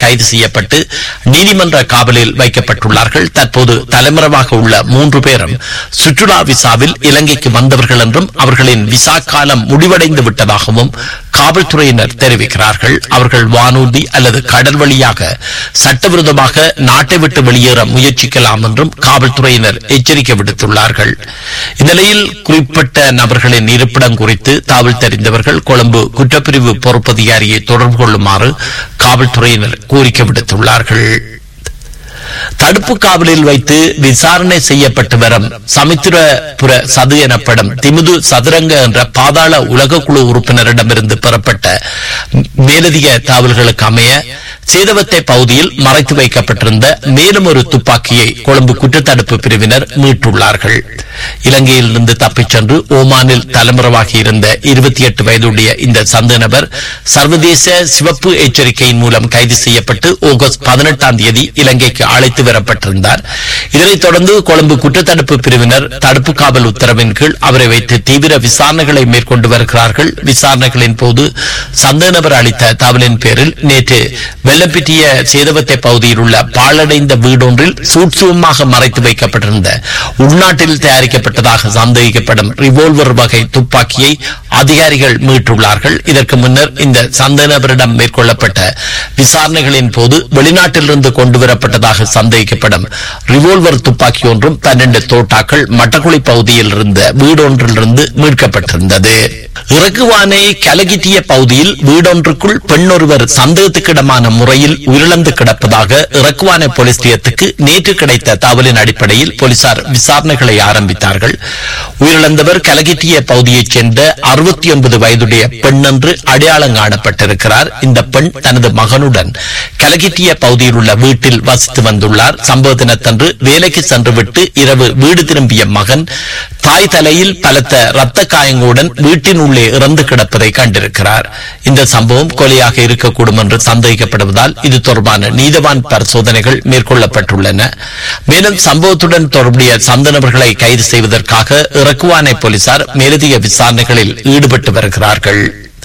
கைது செய்யப்பட்டு நீதிமன்ற காவலில் வைக்கப்பட்டுள்ளார்கள் தற்போது தலைமறைவாக உள்ள மூன்று பேரும் சுற்றுலா விசாவில் இலங்கைக்கு வந்தவர்கள் என்றும் அவர்களின் விசா காலம் முடிவடைந்து விட்டதாகவும் காவல்துறையினர் தெரிவிக்கிறார்கள் அவர்கள் வானூர்தி அல்லது கடல் வழியாக சட்டவிரோதமாக நாட்டை விட்டு வெளியேற முயற்சிக்கலாம் என்றும் காவல்துறையினர் எச்சரிக்கை விடுத்துள்ளார்கள் இந்நிலையில் குறிப்பிட்ட நபர்களின் இருப்பிடம் குறித்து தகவல் தெரிந்தவர்கள் கொழும்பு குற்றப்பிரிவு பொறுப்பதிகாரியை தொடர்பு கொள்ளுமாறு காவல்துறையினர் கோரிக்கை விடுத்துள்ளார்கள் தடுப்பு காவலில் வைத்து விசாரணை செய்யப்பட்டு வரும் சமுத்திரபுர சது எனப்படும் திமுது சதுரங்க என்ற பாதாள உலக குழு உறுப்பினரிடமிருந்து பெறப்பட்ட மேலதிக தகவல்களுக்கு அமைய சேதவத்தை பகுதியில் மறைத்து வைக்கப்பட்டிருந்த மேலும் ஒரு துப்பாக்கியை கொழும்பு குற்றத்தடுப்பு பிரிவினர் மீட்டுள்ளார்கள் இலங்கையிலிருந்து தப்பிச் சென்று ஓமானில் தலைமறைவாகி இருந்த இருபத்தி எட்டு வயதுடைய இந்த சந்த நபர் சர்வதேச சிவப்பு எச்சரிக்கையின் மூலம் கைது செய்யப்பட்டு ஆகஸ்ட் பதினெட்டாம் தேதி இலங்கைக்கு அழைத்து வரப்பட்டிருந்தார் இதனைத் தொடர்ந்து கொழும்பு குற்றத்தடுப்பு பிரிவினர் தடுப்பு காவல் உத்தரவின் கீழ் அவரை வைத்து தீவிர விசாரணைகளை மேற்கொண்டு வருகிறார்கள் விசாரணைகளின் போது சந்த நபர் அளித்த தகவலின் பேரில் நேற்று வெள்ளப்பிட்டிய சேதவத்தை பகுதியில் உள்ள பாழடைந்த வீடொன்றில் சூட்சுமமாக மறைத்து வைக்கப்பட்டிருந்த உள்நாட்டில் தயாரிக்கப்பட்டதாக சந்தேகிக்கப்படும் ரிவால்வர் வகை துப்பாக்கியை அதிகாரிகள் மீட்டுள்ளார்கள் இதற்கு முன்னர் இந்த சந்த நபரிடம் மேற்கொள்ளப்பட்ட விசாரணைகளின் போது வெளிநாட்டிலிருந்து கொண்டுவரப்பட்டதாக சந்தேகிக்கப்படும் ரிவால்வர் துப்பாக்கி ஒன்றும் பன்னெண்டு தோட்டாக்கள் மட்டக்குழி பகுதியில் இருந்த வீடொன்றிலிருந்து மீட்கப்பட்டிருந்தது இறக்குவானை கலகிட்டிய பகுதியில் வீடொன்றுக்குள் பெண்ணொருவர் சந்தேகத்துக்கிடமான முறையில் உயிரிழந்து கிடப்பதாக இறக்குவானை போலீஸ் நிலையத்துக்கு நேற்று கிடைத்த தகவலின் அடிப்படையில் போலீசார் விசாரணைகளை ஆரம்பித்தார்கள் உயிரிழந்தவர் கலகிட்டிய பகுதியைச் சேர்ந்த அறுபத்தி ஒன்பது வயதுடைய பெண் என்று அடையாளம் காணப்பட்டிருக்கிறார் இந்த பெண் தனது மகனுடன் கலகிட்டிய பகுதியில் உள்ள வீட்டில் வசித்து வந்துள்ளார் சம்பவ தினத்தன்று வேலைக்கு சென்றுவிட்டு இரவு வீடு திரும்பிய மகன் தாய் தலையில் பலத்த ரத்த காயங்களுடன் வீட்டின் உள்ளே இறந்து கிடப்பதை கண்டிருக்கிறார் இந்த சம்பவம் கொலையாக இருக்கக்கூடும் என்று சந்தேகிக்கப்படுவதால் இது தொடர்பான நீதவான் பரிசோதனைகள் மேற்கொள்ளப்பட்டுள்ளன மேலும் சம்பவத்துடன் தொடர்புடைய சந்தனவர்களை கைது செய்வதற்காக இறக்குவானை போலீசார் மேலதிக விசாரணைகளில் ஈடுபட்டு வருகிறார்கள்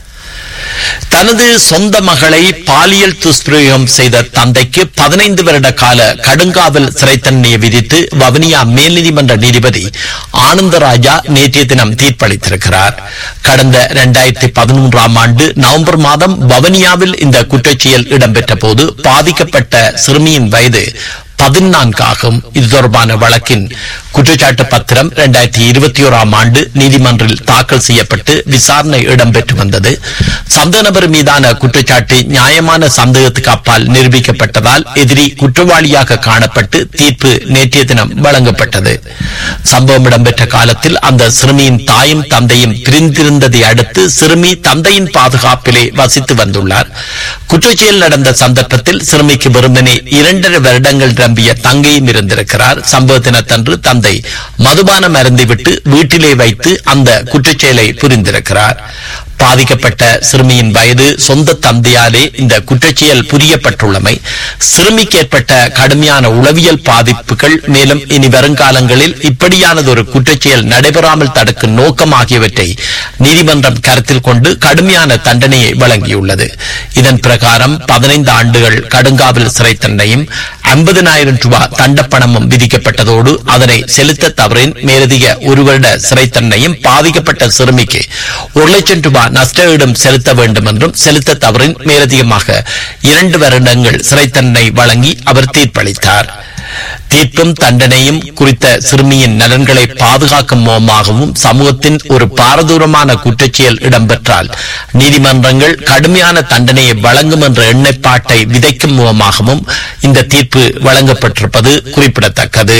தனது சொந்த மகளை பாலியல் துஷ்பிரயோகம் செய்த தந்தைக்கு பதினைந்து வருட கால கடுங்காவல் சிறை தண்டனையை விதித்து வவுனியா மேல்நீதிமன்ற நீதிபதி ஆனந்தராஜா நேற்றைய தினம் தீர்ப்பளித்திருக்கிறார் கடந்த இரண்டாயிரத்தி பதிமூன்றாம் ஆண்டு நவம்பர் மாதம் வவுனியாவில் இந்த குற்றச்செயல் இடம்பெற்ற போது பாதிக்கப்பட்ட சிறுமியின் வயது பதினான்கு ஆகும் இது தொடர்பான வழக்கின் குற்றச்சாட்டு பத்திரம் இரண்டாயிரத்தி இருபத்தி ஓராம் ஆண்டு நீதிமன்றில் தாக்கல் செய்யப்பட்டு விசாரணை இடம்பெற்று வந்தது சந்த நபர் மீதான குற்றச்சாட்டு நியாயமான சந்தேகத்துக்கு அப்பால் நிரூபிக்கப்பட்டதால் எதிரி குற்றவாளியாக காணப்பட்டு தீர்ப்பு நேற்றைய தினம் வழங்கப்பட்டது சம்பவம் இடம்பெற்ற காலத்தில் அந்த சிறுமியின் தாயும் தந்தையும் பிரிந்திருந்ததை அடுத்து சிறுமி தந்தையின் பாதுகாப்பிலே வசித்து வந்துள்ளார் குற்றச்செயல் நடந்த சந்தர்ப்பத்தில் சிறுமிக்கு வெறுமனே இரண்டரை வருடங்கள் நிரம்பிய தங்கையும் இருந்திருக்கிறார் சம்பவ தினத்தன்று தந்தை மதுபானம் அருந்திவிட்டு வீட்டிலே வைத்து அந்த குற்றச்செயலை புரிந்திருக்கிறார் பாதிக்கப்பட்ட சிறுமியின் வயது சொந்த தந்தையாலே இந்த குற்றச்செயல் புரியப்பட்டுள்ளமை சிறுமிக்கு ஏற்பட்ட கடுமையான உளவியல் பாதிப்புகள் மேலும் இனி வருங்காலங்களில் இப்படியானது ஒரு குற்றச்செயல் நடைபெறாமல் தடுக்கும் நோக்கம் ஆகியவற்றை நீதிமன்றம் கருத்தில் கொண்டு கடுமையான தண்டனையை வழங்கியுள்ளது இதன் பிரகாரம் பதினைந்து ஆண்டுகள் கடுங்காவல் சிறை தண்டனையும் ஐம்பதினாயிரம் ரூபாய் தண்டப்பணமும் விதிக்கப்பட்டதோடு அதனை செலுத்த தவறின் மேலதிக ஒரு வருட சிறை தண்டனையும் பாதிக்கப்பட்ட சிறுமிக்கு ஒரு லட்சம் ரூபாய் நஷ்டஈடும் செலுத்த வேண்டும் என்றும் செலுத்த தவறின் மேலதிகமாக இரண்டு வருடங்கள் சிறை தண்டனை வழங்கி அவர் தீர்ப்பளித்தார் தீர்ப்பும் தண்டனையும் குறித்த சிறுமியின் நலன்களை பாதுகாக்கும் மூலமாகவும் சமூகத்தின் ஒரு பாரதூரமான குற்றச்செயல் இடம்பெற்றால் நீதிமன்றங்கள் கடுமையான தண்டனையை வழங்கும் என்ற எண்ணப்பாட்டை விதைக்கும் மூலமாகவும் இந்த தீர்ப்பு வழங்கப்பட்டிருப்பது குறிப்பிடத்தக்கது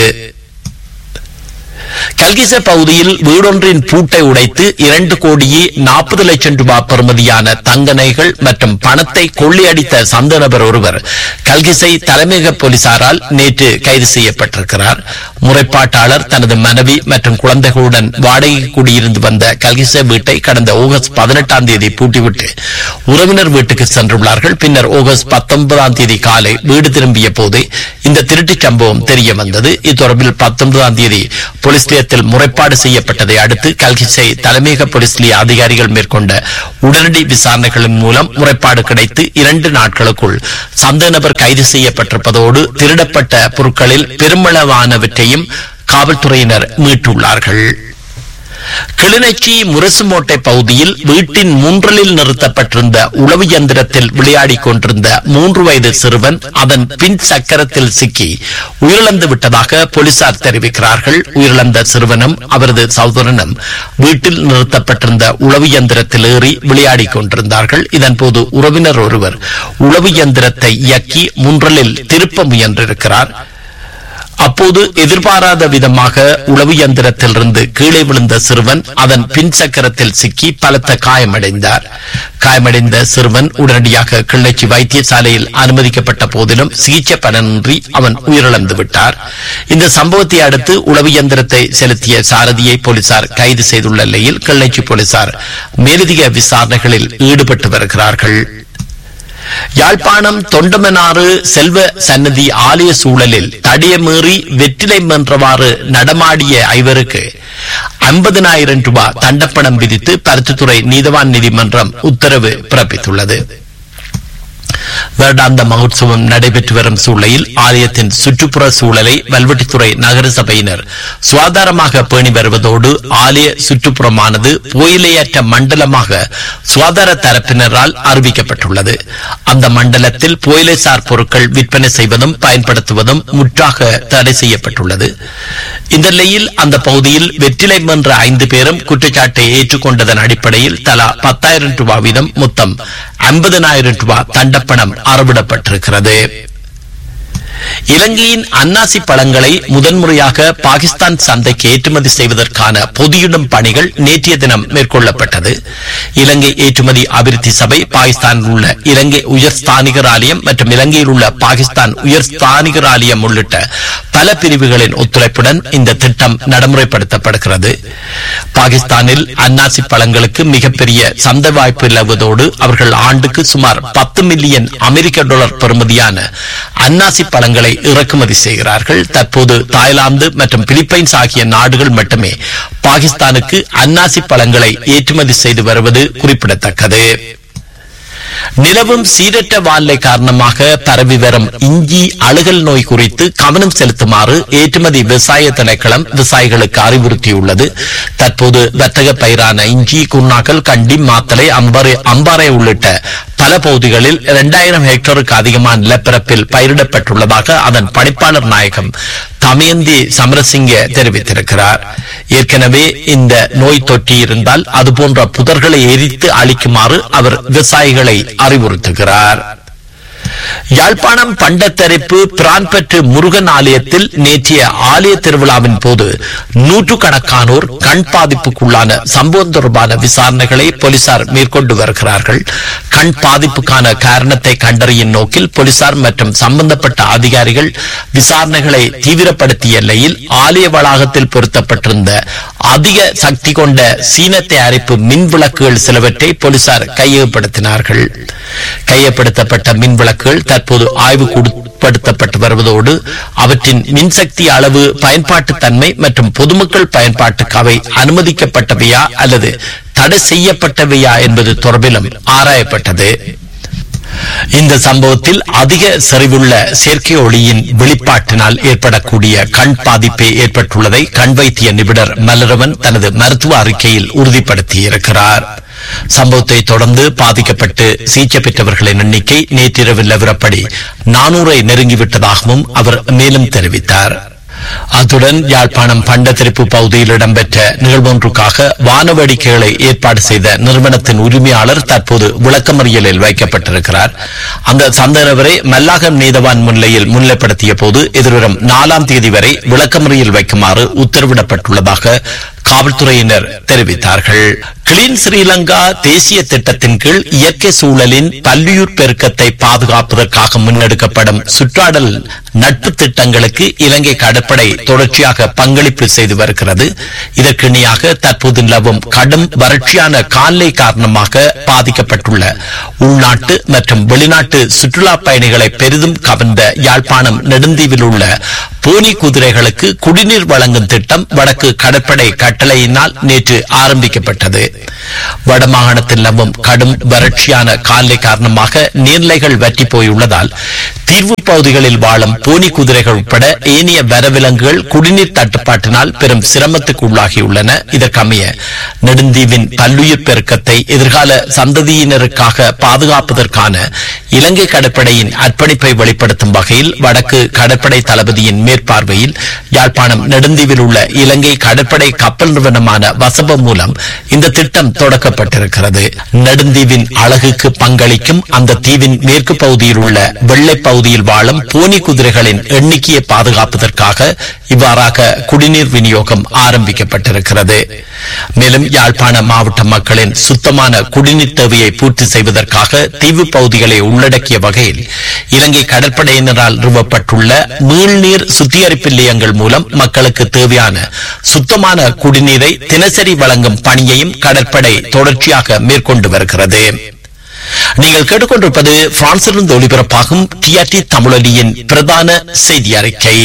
கல்கிச பகுதியில் வீடொன்றின் பூட்டை உடைத்து இரண்டு கோடியே நாற்பது லட்சம் ரூபாய் பெறுமதியான தங்க நகைகள் மற்றும் பணத்தை கொள்ளையடித்த சந்த நபர் ஒருவர் கல்கிசை தலைமையக போலீசாரால் நேற்று கைது செய்யப்பட்டிருக்கிறார் முறைப்பாட்டாளர் தனது மனைவி மற்றும் குழந்தைகளுடன் வாடகை குடியிருந்து வந்த கல்கிசை வீட்டை கடந்த ஆகஸ்ட் பதினெட்டாம் தேதி பூட்டிவிட்டு உறவினர் வீட்டுக்கு சென்றுள்ளார்கள் பின்னர் ஆகஸ்ட் பத்தொன்பதாம் தேதி காலை வீடு திரும்பிய போது இந்த திருட்டுச் சம்பவம் தெரிய வந்தது இத்தொடர்பில் பத்தொன்பதாம் தேதி போலீஸ் நிலையத்தில் முறைப்பாடு செய்யப்பட்டதை அடுத்து கல்கிசை தலைமையக போலீஸ் நிலைய அதிகாரிகள் மேற்கொண்ட உடனடி விசாரணைகளின் மூலம் முறைப்பாடு கிடைத்து இரண்டு நாட்களுக்குள் சந்தேக நபர் கைது செய்யப்பட்டிருப்பதோடு திருடப்பட்ட பொருட்களில் பெருமளவானவற்றையும் காவல்துறையினர் மீட்டுள்ளார்கள் கிளிநொச்சி முரசுமோட்டை பகுதியில் வீட்டின் மூன்றலில் நிறுத்தப்பட்டிருந்த உளவு இயந்திரத்தில் விளையாடிக் கொண்டிருந்த மூன்று வயது சிறுவன் அதன் பின் சக்கரத்தில் சிக்கி உயிரிழந்து விட்டதாக போலீசார் தெரிவிக்கிறார்கள் உயிரிழந்த சிறுவனும் அவரது சகோதரனும் வீட்டில் நிறுத்தப்பட்டிருந்த உளவு இயந்திரத்தில் ஏறி விளையாடிக் கொண்டிருந்தார்கள் இதன்போது உறவினர் ஒருவர் உளவு இயந்திரத்தை இயக்கி முன்றலில் திருப்ப முயன்றிருக்கிறார் அப்போது எதிர்பாராத விதமாக உளவு இயந்திரத்திலிருந்து கீழே விழுந்த சிறுவன் அதன் பின் சக்கரத்தில் சிக்கி பலத்த காயமடைந்தார் காயமடைந்த சிறுவன் உடனடியாக கிள்ளச்சி வைத்தியசாலையில் அனுமதிக்கப்பட்ட போதிலும் சிகிச்சை பலனின்றி அவன் உயிரிழந்து விட்டார் இந்த சம்பவத்தை அடுத்து உளவு இயந்திரத்தை செலுத்திய சாரதியை போலீசார் கைது செய்துள்ள நிலையில் கிள்ளச்சி போலீசார் மேலதிக விசாரணைகளில் ஈடுபட்டு வருகிறார்கள் யாழ்ப்பாணம் தொண்டமனாறு செல்வ சன்னதி ஆலய சூழலில் தடியமீறி வெற்றிலை மென்றவாறு நடமாடிய ஐவருக்கு ஐம்பதனாயிரம் ரூபாய் தண்டப்பணம் விதித்து பருத்தித்துறை நீதவான் நீதிமன்றம் உத்தரவு பிறப்பித்துள்ளது வருடாந்த மகோத்சவம் நடைபெற்று வரும் சூழலில் ஆலயத்தின் சுற்றுப்புற சூழலை வல்வெட்டித்துறை நகர சபையினர் சுகாதாரமாக பேணி வருவதோடு ஆலய சுற்றுப்புறமானது புயலையற்ற மண்டலமாக சுகாதார தரப்பினரால் அறிவிக்கப்பட்டுள்ளது அந்த மண்டலத்தில் புயலை சார் பொருட்கள் விற்பனை செய்வதும் பயன்படுத்துவதும் முற்றாக தடை செய்யப்பட்டுள்ளது இந்த நிலையில் அந்த பகுதியில் வெற்றிலை வென்ற ஐந்து பேரும் குற்றச்சாட்டை ஏற்றுக்கொண்டதன் அடிப்படையில் தலா பத்தாயிரம் ரூபாய் வீதம் மொத்தம் ஐம்பதனாயிரம் ரூபாய் தண்டப்பணம் அறவிடப்பட்டிருக்கிறது இலங்கையின் அன்னாசி பழங்களை முதன்முறையாக பாகிஸ்தான் சந்தைக்கு ஏற்றுமதி செய்வதற்கான பொதியிடும் பணிகள் நேற்றைய தினம் மேற்கொள்ளப்பட்டது இலங்கை ஏற்றுமதி அபிவிருத்தி சபை பாகிஸ்தானில் உள்ள இலங்கை உயர்ஸ்தானிகர் ஆலயம் மற்றும் இலங்கையில் உள்ள பாகிஸ்தான் உயர்ஸ்தானிகர் ஆலயம் உள்ளிட்ட பல பிரிவுகளின் ஒத்துழைப்புடன் இந்த திட்டம் நடைமுறைப்படுத்தப்படுகிறது பாகிஸ்தானில் அன்னாசி பழங்களுக்கு மிகப்பெரிய சந்தை வாய்ப்பு நிலவுவதோடு அவர்கள் ஆண்டுக்கு சுமார் பத்து மில்லியன் அமெரிக்க டாலர் பெறுமதியான அன்னாசி பழங்களை இறக்குமதி செய்கிறார்கள் தற்போது தாய்லாந்து மற்றும் பிலிப்பைன்ஸ் ஆகிய நாடுகள் மட்டுமே பாகிஸ்தானுக்கு அன்னாசி பழங்களை ஏற்றுமதி செய்து வருவது குறிப்பிடத்தக்கது நிலவும் சீரற்ற வானிலை காரணமாக பரவி வரும் இஞ்சி அழுகல் நோய் குறித்து கவனம் செலுத்துமாறு ஏற்றுமதி விவசாய திணைக்களம் விவசாயிகளுக்கு அறிவுறுத்தியுள்ளது தற்போது வர்த்தக பயிரான இஞ்சி குன்னாக்கல் கண்டி மாத்தலை அம்பாறை அம்பாறை உள்ளிட்ட பல பகுதிகளில் இரண்டாயிரம் ஹெக்டருக்கு அதிகமான நிலப்பரப்பில் பயிரிடப்பட்டுள்ளதாக அதன் பணிப்பாளர் நாயகம் தமயந்தி சமரசிங்க தெரிவித்திருக்கிறார் ஏற்கனவே இந்த நோய் தொற்றி இருந்தால் அதுபோன்ற புதர்களை எரித்து அழிக்குமாறு அவர் விவசாயிகளை அறிவுறுத்துகிறார் யாழ்ப்பாணம் பண்டத்தரிப்பு பிரான்பற்று முருகன் ஆலயத்தில் நேற்றைய ஆலய திருவிழாவின் போது நூற்றுக்கணக்கானோர் கண் பாதிப்புக்குள்ளான சம்பவம் தொடர்பான விசாரணைகளை போலீசார் மேற்கொண்டு வருகிறார்கள் கண் பாதிப்புக்கான காரணத்தை கண்டறியும் நோக்கில் போலீசார் மற்றும் சம்பந்தப்பட்ட அதிகாரிகள் விசாரணைகளை தீவிரப்படுத்திய நிலையில் ஆலய வளாகத்தில் பொருத்தப்பட்டிருந்த அதிக சக்தி கொண்ட சீன தயாரிப்பு மின் விளக்குகள் சிலவற்றை போலீசார் கையகப்படுத்தினார்கள் கையப்படுத்தப்பட்ட மின் விளக்குகள் தற்போது ஆய்வுக்கு உட்படுத்தப்பட்டு வருவதோடு அவற்றின் மின்சக்தி அளவு பயன்பாட்டு தன்மை மற்றும் பொதுமக்கள் பயன்பாட்டுக்கு அவை அனுமதிக்கப்பட்டவையா அல்லது தடை செய்யப்பட்டவையா என்பது தொடர்பிலும் ஆராயப்பட்டது இந்த சம்பவத்தில் அதிக செறிவுள்ள செயற்கை ஒளியின் வெளிப்பாட்டினால் ஏற்படக்கூடிய கண் பாதிப்பே ஏற்பட்டுள்ளதை கண் வைத்திய நிபுணர் மலரவன் தனது மருத்துவ அறிக்கையில் உறுதிப்படுத்தியிருக்கிறார் சம்பவத்தை தொடர்ந்து பாதிக்கப்பட்டு சிகிச்சை பெற்றவர்களின் எண்ணிக்கை நேற்றிரவு நிலவரப்படி நானூறை நெருங்கிவிட்டதாகவும் அவர் மேலும் தெரிவித்தார் அத்துடன் யாழ்ப்பாணம் பண்டத்திருப்பு பகுதியில் இடம்பெற்ற நிகழ்வொன்றுக்காக வானவேடிக்கைகளை ஏற்பாடு செய்த நிறுவனத்தின் உரிமையாளர் தற்போது விளக்கமறியலில் வைக்கப்பட்டிருக்கிறார் அந்த சந்தனவரை மல்லாகம் நீதவான் முன்னிலையில் முன்னிலைப்படுத்திய போது எதிர்வரும் நாலாம் தேதி வரை விளக்கமறியல் வைக்குமாறு உத்தரவிடப்பட்டுள்ளதாக காவல்துறையினர் தெரிவித்தார்கள் கிளீன் ஸ்ரீலங்கா தேசிய திட்டத்தின் கீழ் இயற்கை சூழலின் பல்லுயிர் பெருக்கத்தை பாதுகாப்பதற்காக முன்னெடுக்கப்படும் சுற்றாடல் நட்பு திட்டங்களுக்கு இலங்கை கடற்படை தொடர்ச்சியாக பங்களிப்பு செய்து வருகிறது இதற்கு இணையாக தற்போது நிலவும் கடும் வறட்சியான காலை காரணமாக பாதிக்கப்பட்டுள்ள உள்நாட்டு மற்றும் வெளிநாட்டு சுற்றுலா பயணிகளை பெரிதும் கவர்ந்த யாழ்ப்பாணம் நெடுந்தீவில் உள்ள போனி குதிரைகளுக்கு குடிநீர் வழங்கும் திட்டம் வடக்கு கடற்படை கட்டளையினால் நேற்று ஆரம்பிக்கப்பட்டது வடமாகாணத்தில் நிலவும் கடும் வறட்சியான காலை காரணமாக நீர்நிலைகள் வற்றி போயுள்ளதால் தீர்வு பகுதிகளில் வாழும் போனி குதிரைகள் உட்பட ஏனைய வரவிலங்குகள் குடிநீர் தட்டுப்பாட்டினால் பெரும் சிரமத்துக்கு உள்ளாகியுள்ளன இதற்கமைய நெடுந்தீவின் பல்லுயிர் பெருக்கத்தை எதிர்கால சந்ததியினருக்காக பாதுகாப்பதற்கான இலங்கை கடற்படையின் அர்ப்பணிப்பை வெளிப்படுத்தும் வகையில் வடக்கு கடற்படை தளபதியின் மேற்பார்வையில் யாழ்ப்பாணம் நெடுந்தீவில் உள்ள இலங்கை கடற்படை கப்பல் நிறுவனமான வசபம் மூலம் இந்த திட்டம் தொடக்கப்பட்டிருக்கிறது நெடுந்தீவின் அழகுக்கு பங்களிக்கும் அந்த தீவின் மேற்கு பகுதியில் உள்ள வெள்ளை பகுதியில் வாழும் போனி குதிரைகளின் எண்ணிக்கையை பாதுகாப்பதற்காக இவ்வாறாக குடிநீர் விநியோகம் ஆரம்பிக்கப்பட்டிருக்கிறது மேலும் யாழ்ப்பாண மாவட்ட மக்களின் சுத்தமான குடிநீர் தேவையை பூர்த்தி செய்வதற்காக தீவு பகுதிகளை உள்ளடக்கிய வகையில் இலங்கை கடற்படையினரால் நிறுவப்பட்டுள்ள மீள்நீர் சுத்திகரிப்பு நிலையங்கள் மூலம் மக்களுக்கு தேவையான சுத்தமான குடிநீரை தினசரி வழங்கும் பணியையும் கடற்படை தொடர்ச்சியாக மேற்கொண்டு வருகிறது நீங்கள் கேட்டுக்கொண்டிருப்பது பிரான்சிலிருந்து ஒளிபரப்பாகும் டிஆர்டி தமிழொலியின் பிரதான செய்தி அறிக்கை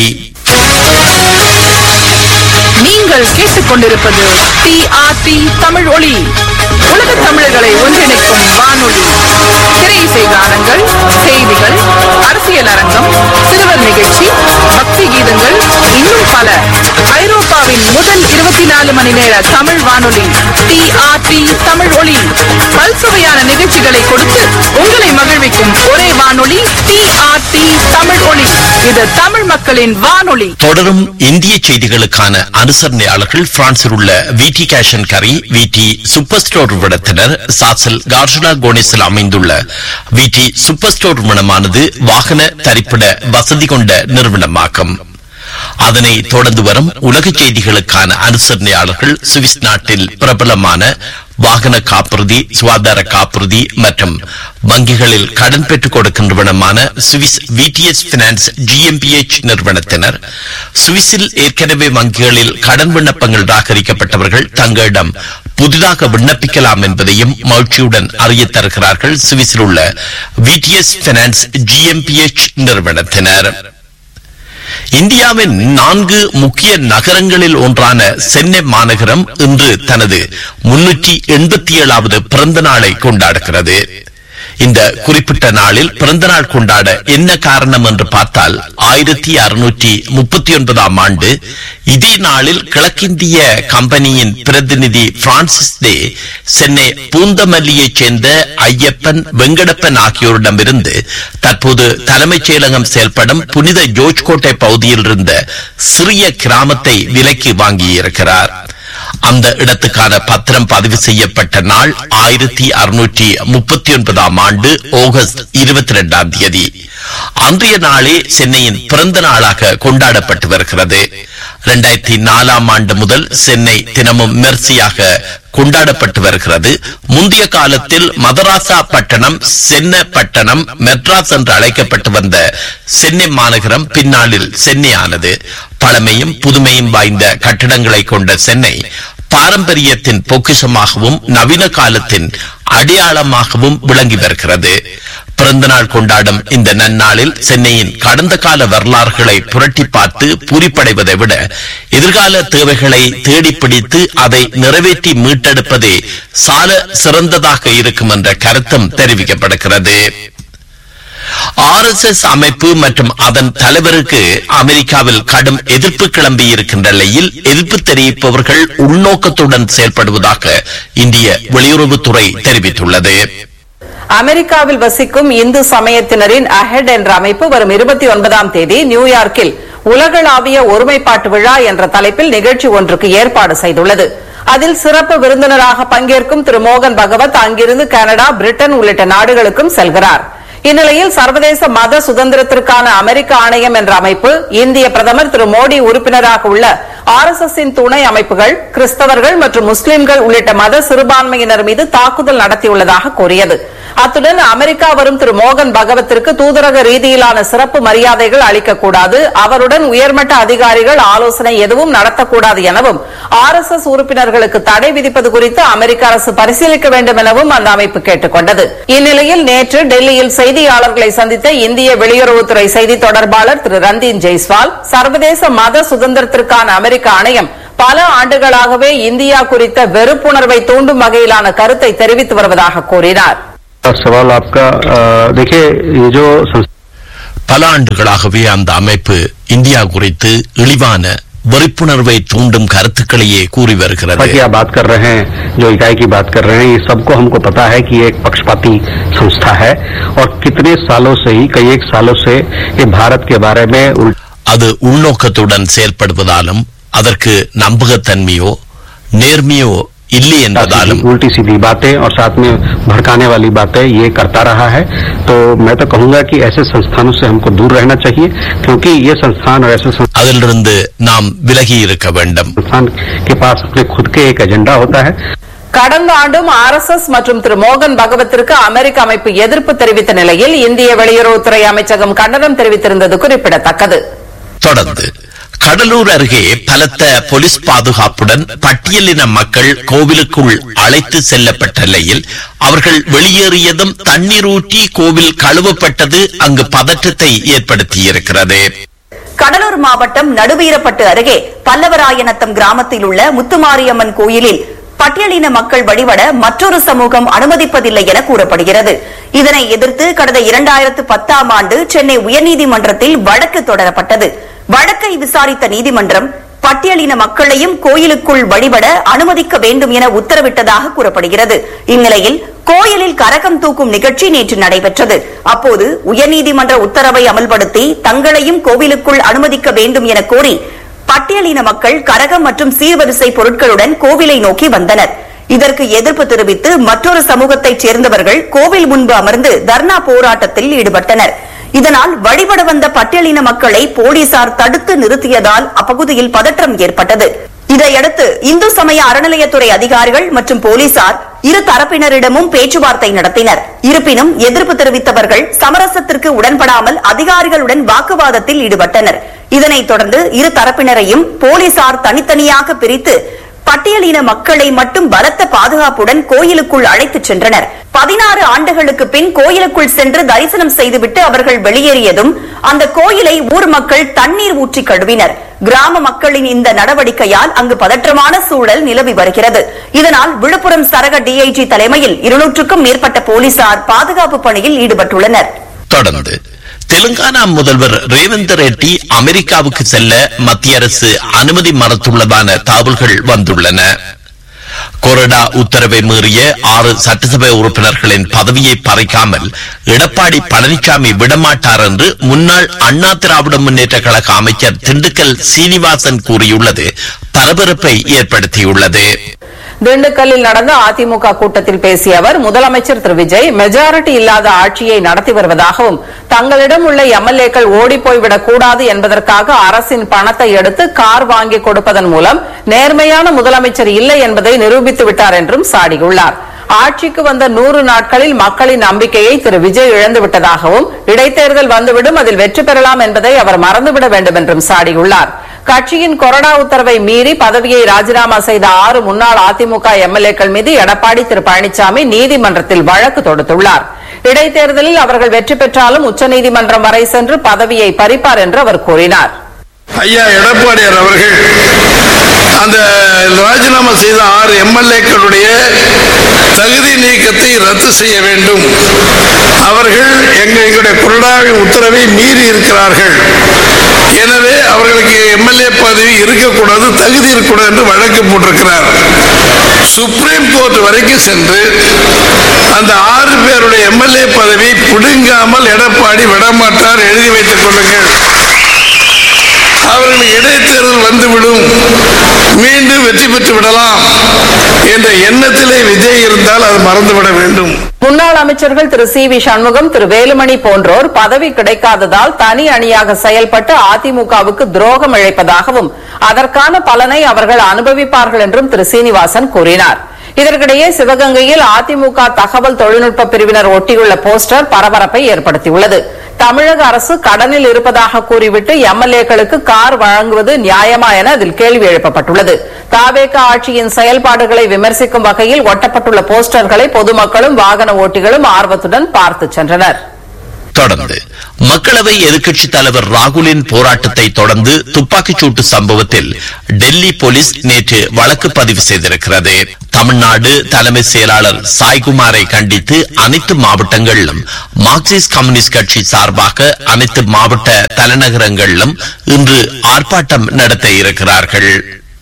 நீங்கள் கேட்டுக்கொண்டிருப்பது டிஆர்டி தமிழ் ஒளி உலக தமிழர்களை ஒன்றிணைக்கும் வானொலி திரை இசை கானங்கள் செய்திகள் அரசியல் அரங்கம் சிறுவர் நிகழ்ச்சி பக்தி கீதங்கள் இன்னும் பல ஐரோப்பாவின் முதல் இருபத்தி நாலு மணி நேர தமிழ் வானொலி டிஆர்டி தமிழ் ஒளி பல்சுவையான நிகழ்ச்சிகளை கொடுத்து உங்களை மகிழ்விக்கும் ஒரே வானொலி டிஆர்டி தமிழ் ஒளி இது தமிழ் மக்களின் வானொலி தொடரும் இந்திய செய்திகளுக்கான அனுசரணையாளர்கள் பிரான்சில் உள்ள விடி கேஷன் கரி விடி சூப்பர் ஸ்டோர் நிறுவனத்தினர் சாசல் கார்ஷுலா கோனிஸில் அமைந்துள்ள விடி சூப்பர் ஸ்டோர் நிறுவனமானது வாகன தரிப்பிட வசதி கொண்ட நிறுவனமாகும் அதனை தொடர்ந்து வரும் உலக செய்திகளுக்கான அனுசரணையாளர்கள் சுவிஸ் நாட்டில் பிரபலமான வாகன காப்புறுதி சுகாதார காப்புறுதி மற்றும் வங்கிகளில் கடன் பெற்றுக் கொடுக்கும் நிறுவனமான சுவிஸ் விடிஎஸ் பினான்ஸ் ஜிஎம்பிஎச் நிறுவனத்தினர் சுவிஸில் ஏற்கனவே வங்கிகளில் கடன் விண்ணப்பங்கள் நிராகரிக்கப்பட்டவர்கள் தங்களிடம் புதிதாக விண்ணப்பிக்கலாம் என்பதையும் மகிழ்ச்சியுடன் அறியத் தருகிறார்கள் சுவிஸில் உள்ள விடிஎஸ் பினான்ஸ் ஜிஎம்பிஎச் நிறுவனத்தினர் இந்தியாவின் நான்கு முக்கிய நகரங்களில் ஒன்றான சென்னை மாநகரம் இன்று தனது முன்னூற்றி எண்பத்தி ஏழாவது பிறந்த நாளை கொண்டாடுகிறது இந்த குறிப்பிட்ட நாளில் பிறந்த நாள் கொண்டாட என்ன காரணம் என்று பார்த்தால் ஆயிரத்தி அறுநூற்றி முப்பத்தி ஒன்பதாம் ஆண்டு இதே நாளில் கிழக்கிந்திய கம்பெனியின் பிரதிநிதி பிரான்சிஸ் டே சென்னை பூந்தமல்லியைச் சேர்ந்த ஐயப்பன் வெங்கடப்பன் ஆகியோரிடமிருந்து தற்போது தலைமைச் செயலகம் செயல்படும் புனித ஜோர்ஜ் கோட்டை பகுதியில் இருந்த சிறிய கிராமத்தை விலைக்கு வாங்கியிருக்கிறார் அந்த இடத்துக்கான பத்திரம் பதிவு செய்யப்பட்ட நாள் ஆயிரத்தி அறுநூற்றி முப்பத்தி ஒன்பதாம் ஆண்டு ஆகஸ்ட் இருபத்தி இரண்டாம் தேதி அன்றைய நாளே சென்னையின் பிறந்த நாளாக கொண்டாடப்பட்டு வருகிறது இரண்டாயிரத்தி நாலாம் ஆண்டு முதல் சென்னை தினமும் விமர்சையாக கொண்டாடப்பட்டு வருகிறது முந்தைய காலத்தில் மதராசா பட்டணம் சென்னை பட்டணம் மெட்ராஸ் என்று அழைக்கப்பட்டு வந்த சென்னை மாநகரம் பின்னாளில் சென்னை ஆனது பழமையும் புதுமையும் வாய்ந்த கட்டிடங்களை கொண்ட சென்னை பாரம்பரியத்தின் பொக்கிஷமாகவும் நவீன காலத்தின் அடையாளமாகவும் விளங்கி வருகிறது பிறந்தநாள் கொண்டாடும் இந்த நன்னாளில் சென்னையின் கடந்த கால வரலாறுகளை புரட்டி பார்த்து பூரிப்படைவதை விட எதிர்கால தேவைகளை தேடி பிடித்து அதை நிறைவேற்றி மீட்டெடுப்பதே சால சிறந்ததாக இருக்கும் என்ற கருத்தும் தெரிவிக்கப்படுகிறது ஆர் எஸ் எஸ் அமைப்பு மற்றும் அதன் தலைவருக்கு அமெரிக்காவில் கடும் எதிர்ப்பு கிளம்பி இருக்கின்ற நிலையில் எதிர்ப்பு தெரிவிப்பவர்கள் உள்நோக்கத்துடன் செயல்படுவதாக இந்திய வெளியுறவுத்துறை தெரிவித்துள்ளது அமெரிக்காவில் வசிக்கும் இந்து சமயத்தினரின் அஹெட் என்ற அமைப்பு வரும் இருபத்தி ஒன்பதாம் தேதி நியூயார்க்கில் உலகளாவிய ஒருமைப்பாட்டு விழா என்ற தலைப்பில் நிகழ்ச்சி ஒன்றுக்கு ஏற்பாடு செய்துள்ளது அதில் சிறப்பு விருந்தினராக பங்கேற்கும் திரு மோகன் பகவத் அங்கிருந்து கனடா பிரிட்டன் உள்ளிட்ட நாடுகளுக்கும் செல்கிறார் இந்நிலையில் சர்வதேச மத சுதந்திரத்திற்கான அமெரிக்க ஆணையம் என்ற அமைப்பு இந்திய பிரதமர் திரு மோடி உறுப்பினராக உள்ள ஆர்எஸ்எஸ்ஸின் துணை அமைப்புகள் கிறிஸ்தவர்கள் மற்றும் முஸ்லிம்கள் உள்ளிட்ட மத சிறுபான்மையினர் மீது தாக்குதல் நடத்தியுள்ளதாக கூறியது அத்துடன் அமெரிக்கா வரும் திரு மோகன் பகவத்திற்கு தூதரக ரீதியிலான சிறப்பு மரியாதைகள் அளிக்கக்கூடாது அவருடன் உயர்மட்ட அதிகாரிகள் ஆலோசனை எதுவும் நடத்தக்கூடாது எனவும் ஆர்எஸ்எஸ் உறுப்பினர்களுக்கு தடை விதிப்பது குறித்து அமெரிக்க அரசு பரிசீலிக்க வேண்டும் எனவும் அந்த அமைப்பு கேட்டுக் கொண்டது இந்நிலையில் நேற்று டெல்லியில் செய்தியாளர்களை சந்தித்த இந்திய வெளியுறவுத்துறை செய்தி தொடர்பாளர் திரு ரந்தீன் ஜெய்ஸ்வால் சர்வதேச மத சுதந்திரத்திற்கான அமெரிக்க ஆணையம் பல ஆண்டுகளாகவே இந்தியா குறித்த வெறுப்புணர்வை தூண்டும் வகையிலான கருத்தை தெரிவித்து வருவதாக கூறினார் सवाल आपका अ, देखिए ये जो संस्था பல ஆண்டுகளாகவே அந்த அமைப்பு இந்தியா குறித்து இழிவான வெறுப்புணர்வை தூண்டும் கருத்துக்களையே கூறி வருகிறது की आप बात कर रहे हैं जो इकाई की बात कर रहे हैं ये सबको हमको पता है कि ये एक पक्षपाती संस्था है और कितने सालों से ही कई एक सालों से ये भारत के बारे में उल्टा அது உள்நோக்கத்துடன் செயல்படுவதாலும் அதற்கு நம்பகத்தன்மையோ நேர்மையோ இல்லை என்பதாலும் उल्टी सीधी बातें और साथ में भड़काने वाली बातें ये करता रहा है तो मैं तो कहूंगा कि ऐसे संस्थानों से हमको दूर रहना चाहिए क्योंकि ये संस्थान और ऐसे அதிலிருந்து நாம் விலகி இருக்க வேண்டும் संस्थान के पास अपने खुद के एक एजेंडा होता है கடந்த ஆண்டும் ஆர்எஸ்எஸ் மற்றும் திரு மோகன் பகவத்திற்கு அமெரிக்க அமைப்பு எதிர்ப்பு தெரிவித்த நிலையில் இந்திய வெளியுறவுத்துறை அமைச்சகம் கண்டனம் தெரிவித்திருந்தது குறிப்பிடத்தக்கது தொடர்ந்து கடலூர் அருகே பலத்த போலீஸ் பாதுகாப்புடன் பட்டியலின மக்கள் கோவிலுக்குள் அழைத்து செல்லப்பட்ட நிலையில் அவர்கள் வெளியேறியதும் தண்ணீர் ஊற்றி கோவில் கழுவப்பட்டது அங்கு பதற்றத்தை ஏற்படுத்தியிருக்கிறது கடலூர் மாவட்டம் நடுவீரப்பட்டு அருகே பல்லவராயநத்தம் கிராமத்தில் உள்ள முத்துமாரியம்மன் கோயிலில் பட்டியலின மக்கள் வழிபட மற்றொரு சமூகம் அனுமதிப்பதில்லை என கூறப்படுகிறது இதனை எதிர்த்து கடந்த இரண்டாயிரத்து பத்தாம் ஆண்டு சென்னை உயர்நீதிமன்றத்தில் வழக்கு தொடரப்பட்டது வழக்கை விசாரித்த நீதிமன்றம் பட்டியலின மக்களையும் கோயிலுக்குள் வழிபட அனுமதிக்க வேண்டும் என உத்தரவிட்டதாக கூறப்படுகிறது இந்நிலையில் கோயிலில் கரகம் தூக்கும் நிகழ்ச்சி நேற்று நடைபெற்றது அப்போது உயர்நீதிமன்ற உத்தரவை அமல்படுத்தி தங்களையும் கோவிலுக்குள் அனுமதிக்க வேண்டும் என கோரி பட்டியலின மக்கள் கரகம் மற்றும் சீர்வரிசை பொருட்களுடன் கோவிலை நோக்கி வந்தனர் இதற்கு எதிர்ப்பு தெரிவித்து மற்றொரு சமூகத்தைச் சேர்ந்தவர்கள் கோவில் முன்பு அமர்ந்து தர்ணா போராட்டத்தில் ஈடுபட்டனர் இதனால் வழிபட வந்த பட்டியலின மக்களை போலீசார் தடுத்து நிறுத்தியதால் அப்பகுதியில் பதற்றம் ஏற்பட்டது இதையடுத்து இந்து சமய அறநிலையத்துறை அதிகாரிகள் மற்றும் போலீசார் இரு தரப்பினரிடமும் பேச்சுவார்த்தை நடத்தினர் இருப்பினும் எதிர்ப்பு தெரிவித்தவர்கள் சமரசத்திற்கு உடன்படாமல் அதிகாரிகளுடன் வாக்குவாதத்தில் ஈடுபட்டனர் இதனைத் தொடர்ந்து இரு தரப்பினரையும் போலீசார் தனித்தனியாக பிரித்து பட்டியலின மக்களை மட்டும் பலத்த பாதுகாப்புடன் கோயிலுக்குள் அழைத்துச் சென்றனர் பதினாறு ஆண்டுகளுக்கு பின் கோயிலுக்குள் சென்று தரிசனம் செய்துவிட்டு அவர்கள் வெளியேறியதும் அந்த கோயிலை ஊர் மக்கள் தண்ணீர் ஊற்றி கழுவினர் கிராம மக்களின் இந்த நடவடிக்கையால் அங்கு பதற்றமான சூழல் நிலவி வருகிறது இதனால் விழுப்புரம் சரக டிஐஜி தலைமையில் இருநூற்றுக்கும் மேற்பட்ட போலீசார் பாதுகாப்பு பணியில் ஈடுபட்டுள்ளனர் தொடர்ந்து தெலுங்கானா முதல்வர் ரேவந்த் ரெட்டி அமெரிக்காவுக்கு செல்ல மத்திய அரசு அனுமதி மறுத்துள்ளதான தகவல்கள் வந்துள்ளன கொறடா உத்தரவை மீறிய ஆறு சட்டசபை உறுப்பினர்களின் பதவியை பறிக்காமல் எடப்பாடி பழனிசாமி விடமாட்டார் என்று முன்னாள் அண்ணா திராவிட முன்னேற்ற கழக அமைச்சர் திண்டுக்கல் சீனிவாசன் கூறியுள்ளது பரபரப்பை ஏற்படுத்தியுள்ளது திண்டுக்கல்லில் நடந்த அதிமுக கூட்டத்தில் பேசிய அவர் முதலமைச்சர் திரு விஜய் மெஜாரிட்டி இல்லாத ஆட்சியை நடத்தி வருவதாகவும் தங்களிடம் உள்ள எம்எல்ஏக்கள் ஓடிப்போய்விடக் கூடாது என்பதற்காக அரசின் பணத்தை எடுத்து கார் வாங்கி கொடுப்பதன் மூலம் நேர்மையான முதலமைச்சர் இல்லை என்பதை நிரூபித்து விட்டார் என்றும் சாடியுள்ளார் ஆட்சிக்கு வந்த நூறு நாட்களில் மக்களின் நம்பிக்கையை திரு விஜய் இழந்து விட்டதாகவும் இடைத்தேர்தல் வந்துவிடும் அதில் வெற்றி பெறலாம் என்பதை அவர் மறந்துவிட வேண்டும் என்றும் சாடியுள்ளார் கட்சியின் கொறடா உத்தரவை மீறி பதவியை ராஜினாமா செய்த ஆறு முன்னாள் அதிமுக எம்எல்ஏக்கள் மீது எடப்பாடி திரு பழனிசாமி நீதிமன்றத்தில் வழக்கு தொடுத்துள்ளார் இடைத்தேர்தலில் அவர்கள் வெற்றி பெற்றாலும் உச்சநீதிமன்றம் வரை சென்று பதவியை பறிப்பார் என்று அவர் கூறினார் ஐயா எடப்பாடியார் அவர்கள் அந்த ராஜினாமா செய்த ஆறு எம்எல்ஏக்களுடைய தகுதி நீக்கத்தை ரத்து செய்ய வேண்டும் அவர்கள் எங்க எங்களுடைய கொறடாவின் உத்தரவை மீறி இருக்கிறார்கள் எனவே அவர்களுக்கு எம்எல்ஏ பதவி இருக்கக்கூடாது தகுதி இருக்கக்கூடாது என்று வழக்கு போட்டிருக்கிறார் சுப்ரீம் கோர்ட் வரைக்கும் சென்று அந்த ஆறு பேருடைய எம்எல்ஏ பதவி பிடுங்காமல் எடப்பாடி விடமாட்டார் எழுதி வைத்துக் கொள்ளுங்கள் அவர்கள் இடைத்தேர்தல் வந்துவிடும் மீண்டும் வெற்றி பெற்று விடலாம் என்ற எண்ணத்திலே விஜய் இருந்தால் அது மறந்துவிட வேண்டும் முன்னாள் அமைச்சர்கள் திரு சி வி சண்முகம் திரு வேலுமணி போன்றோர் பதவி கிடைக்காததால் தனி அணியாக செயல்பட்டு அதிமுகவுக்கு துரோகம் இழைப்பதாகவும் அதற்கான பலனை அவர்கள் அனுபவிப்பார்கள் என்றும் திரு சீனிவாசன் கூறினார் இதற்கிடையே சிவகங்கையில் அதிமுக தகவல் தொழில்நுட்ப பிரிவினர் ஒட்டியுள்ள போஸ்டர் பரபரப்பை ஏற்படுத்தியுள்ளது தமிழக அரசு கடனில் இருப்பதாக கூறிவிட்டு எம்எல்ஏக்களுக்கு கார் வழங்குவது நியாயமா என அதில் கேள்வி எழுப்பப்பட்டுள்ளது தாவேக ஆட்சியின் செயல்பாடுகளை விமர்சிக்கும் வகையில் ஒட்டப்பட்டுள்ள போஸ்டர்களை பொதுமக்களும் வாகன ஓட்டிகளும் ஆர்வத்துடன் பார்த்து சென்றனர் தொடர்ந்து மக்களவை எதிர்க்கட்சித் தலைவர் ராகுலின் போராட்டத்தை தொடர்ந்து துப்பாக்கிச் சூட்டு சம்பவத்தில் டெல்லி போலீஸ் நேற்று வழக்கு பதிவு செய்திருக்கிறது தமிழ்நாடு தலைமை செயலாளர் சாய்குமாரை கண்டித்து அனைத்து மாவட்டங்களிலும் மார்க்சிஸ்ட் கம்யூனிஸ்ட் கட்சி சார்பாக அனைத்து மாவட்ட தலைநகரங்களிலும் இன்று ஆர்ப்பாட்டம் நடத்த இருக்கிறார்கள்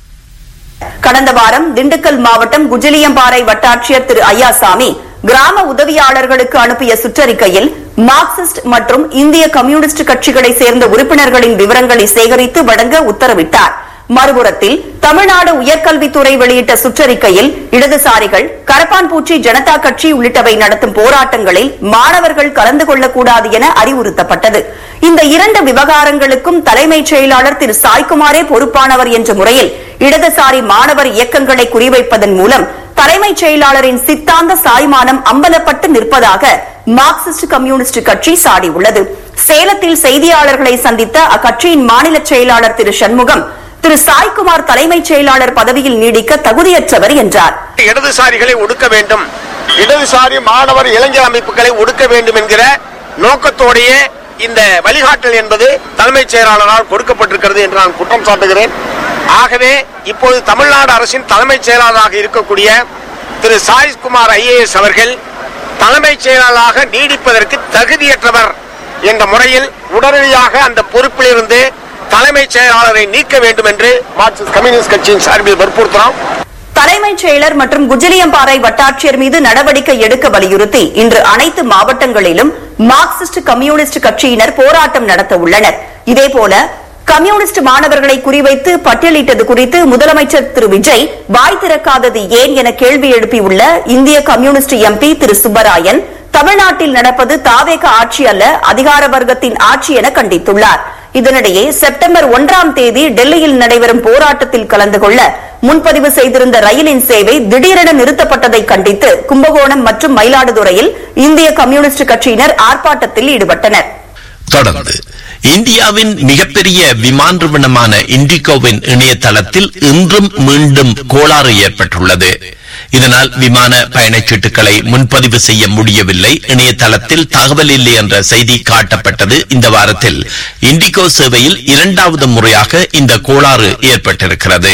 கடந்த வாரம் திண்டுக்கல் மாவட்டம் குஜிலியம்பாறை வட்டாட்சியர் திரு ஐயாசாமி கிராம உதவியாளர்களுக்கு அனுப்பிய சுற்றறிக்கையில் மார்க்சிஸ்ட் மற்றும் இந்திய கம்யூனிஸ்ட் கட்சிகளை சேர்ந்த உறுப்பினர்களின் விவரங்களை சேகரித்து வழங்க உத்தரவிட்டார் மறுபுறத்தில் தமிழ்நாடு உயர்கல்வித்துறை வெளியிட்ட சுற்றறிக்கையில் இடதுசாரிகள் கரப்பான்பூச்சி ஜனதா கட்சி உள்ளிட்டவை நடத்தும் போராட்டங்களில் மாணவர்கள் கலந்து கொள்ளக்கூடாது என அறிவுறுத்தப்பட்டது இந்த இரண்டு விவகாரங்களுக்கும் தலைமைச் செயலாளர் திரு சாய்குமாரே பொறுப்பானவர் என்ற முறையில் இடதுசாரி மாணவர் இயக்கங்களை குறிவைப்பதன் மூலம் தலைமைச் செயலாளரின் சித்தாந்த சாய்மானம் அம்பலப்பட்டு நிற்பதாக மார்க்சிஸ்ட் கம்யூனிஸ்ட் கட்சி சாடியுள்ளது சேலத்தில் செய்தியாளர்களை சந்தித்த அக்கட்சியின் மாநில செயலாளர் திரு சண்முகம் திரு சாய்குமார் தலைமைச் செயலாளர் பதவியில் நீடிக்க தகுதியற்றவர் என்றார் இடதுசாரிகளை ஒடுக்க வேண்டும் இடதுசாரி மாணவர் இளைஞர் அமைப்புகளை ஒடுக்க வேண்டும் என்கிற நோக்கத்தோடையே இந்த வழிகாட்டல் என்பது தலைமைச் செயலாளரால் கொடுக்கப்பட்டிருக்கிறது என்று நான் குற்றம் சாட்டுகிறேன் ஆகவே இப்போது தமிழ்நாடு அரசின் தலைமைச் செயலாளராக இருக்கக்கூடிய திரு சாய்குமார் ஐஏஎஸ் அவர்கள் தலைமைச் செயலாளராக நீடிப்பதற்கு தகுதியற்றவர் என்ற முறையில் உடனடியாக அந்த பொறுப்பிலிருந்து தலைமைச் செயலாளரை நீக்க வேண்டும் என்று மார்க்சிஸ்ட் கம்யூனிஸ்ட் கட்சியின் சார்பில் வற்புறுத்தினோம் தலைமைச் செயலர் மற்றும் குஜிலியம்பாறை வட்டாட்சியர் மீது நடவடிக்கை எடுக்க வலியுறுத்தி இன்று அனைத்து மாவட்டங்களிலும் மார்க்சிஸ்ட் கம்யூனிஸ்ட் கட்சியினர் போராட்டம் நடத்த உள்ளனர் இதேபோல கம்யூனிஸ்ட் மாணவர்களை குறிவைத்து பட்டியலிட்டது குறித்து முதலமைச்சர் திரு விஜய் வாய் திறக்காதது ஏன் என கேள்வி எழுப்பியுள்ள இந்திய கம்யூனிஸ்ட் எம்பி திரு சுப்பராயன் தமிழ்நாட்டில் நடப்பது தாவேக ஆட்சி அல்ல அதிகார வர்க்கத்தின் ஆட்சி என கண்டித்துள்ளார் இதனிடையே செப்டம்பர் ஒன்றாம் தேதி டெல்லியில் நடைபெறும் போராட்டத்தில் கலந்து கொள்ள முன்பதிவு செய்திருந்த ரயிலின் சேவை திடீரென நிறுத்தப்பட்டதை கண்டித்து கும்பகோணம் மற்றும் மயிலாடுதுறையில் இந்திய கம்யூனிஸ்ட் கட்சியினர் ஆர்ப்பாட்டத்தில் ஈடுபட்டனர் தொடர்ந்து இந்தியாவின் மிகப்பெரிய விமான நிறுவனமான இண்டிகோவின் இணையதளத்தில் இன்றும் மீண்டும் கோளாறு ஏற்பட்டுள்ளது இதனால் விமான பயணச்சீட்டுகளை முன்பதிவு செய்ய முடியவில்லை இணையதளத்தில் தகவல் இல்லை என்ற செய்தி காட்டப்பட்டது இந்த வாரத்தில் இண்டிகோ சேவையில் இரண்டாவது முறையாக இந்த கோளாறு ஏற்பட்டிருக்கிறது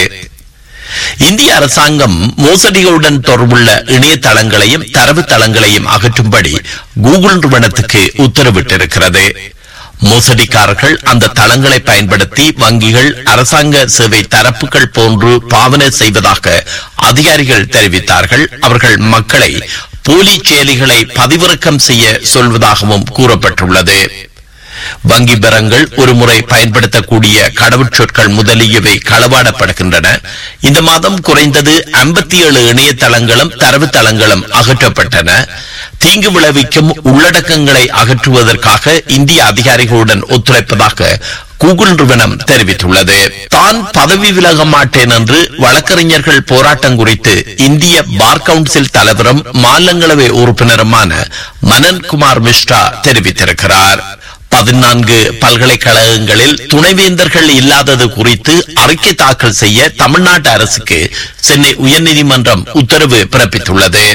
இந்திய அரசாங்கம் மோசடிகளுடன் தொடர்புள்ள இணையதளங்களையும் தரவு தளங்களையும் அகற்றும்படி கூகுள் நிறுவனத்துக்கு உத்தரவிட்டிருக்கிறது மோசடிக்காரர்கள் அந்த தளங்களை பயன்படுத்தி வங்கிகள் அரசாங்க சேவை தரப்புகள் போன்று பாவனை செய்வதாக அதிகாரிகள் தெரிவித்தார்கள் அவர்கள் மக்களை போலி செயலிகளை பதிவிறக்கம் செய்ய சொல்வதாகவும் கூறப்பட்டுள்ளது வங்கி பெறங்கள் ஒருமுறை பயன்படுத்தக்கூடிய கடவுச்சொற்கள் முதலியவை களவாடப்படுகின்றன இந்த மாதம் குறைந்தது ஐம்பத்தி ஏழு இணையதளங்களும் தரவுத்தளங்களும் அகற்றப்பட்டன தீங்கு விளைவிக்கும் உள்ளடக்கங்களை அகற்றுவதற்காக இந்திய அதிகாரிகளுடன் ஒத்துழைப்பதாக கூகுள் நிறுவனம் தெரிவித்துள்ளது தான் பதவி விலக மாட்டேன் என்று வழக்கறிஞர்கள் போராட்டம் குறித்து இந்திய பார் கவுன்சில் தலைவரும் மாநிலங்களவை உறுப்பினருமான மனன் குமார் மிஸ்ரா தெரிவித்திருக்கிறார் பதினான்கு பல்கலைக்கழகங்களில் துணைவேந்தர்கள் இல்லாதது குறித்து அறிக்கை தாக்கல் செய்ய தமிழ்நாட்டு அரசுக்கு சென்னை உயர்நீதிமன்றம் உத்தரவு பிறப்பித்துள்ளது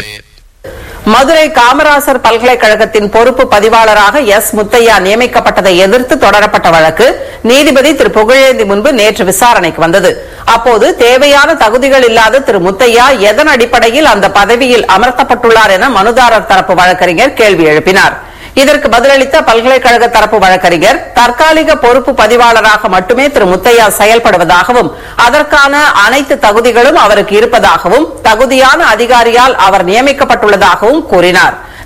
மதுரை காமராசர் பல்கலைக்கழகத்தின் பொறுப்பு பதிவாளராக எஸ் முத்தையா நியமிக்கப்பட்டதை எதிர்த்து தொடரப்பட்ட வழக்கு நீதிபதி திரு புகழேந்தி முன்பு நேற்று விசாரணைக்கு வந்தது அப்போது தேவையான தகுதிகள் இல்லாத திரு முத்தையா எதன் அடிப்படையில் அந்த பதவியில் அமர்த்தப்பட்டுள்ளார் என மனுதாரர் தரப்பு வழக்கறிஞர் கேள்வி எழுப்பினார் இதற்கு பதிலளித்த பல்கலைக்கழக தரப்பு வழக்கறிஞர் தற்காலிக பொறுப்பு பதிவாளராக மட்டுமே திரு முத்தையா செயல்படுவதாகவும் அதற்கான அனைத்து தகுதிகளும் அவருக்கு இருப்பதாகவும் தகுதியான அதிகாரியால் அவர் நியமிக்கப்பட்டுள்ளதாகவும் கூறினார்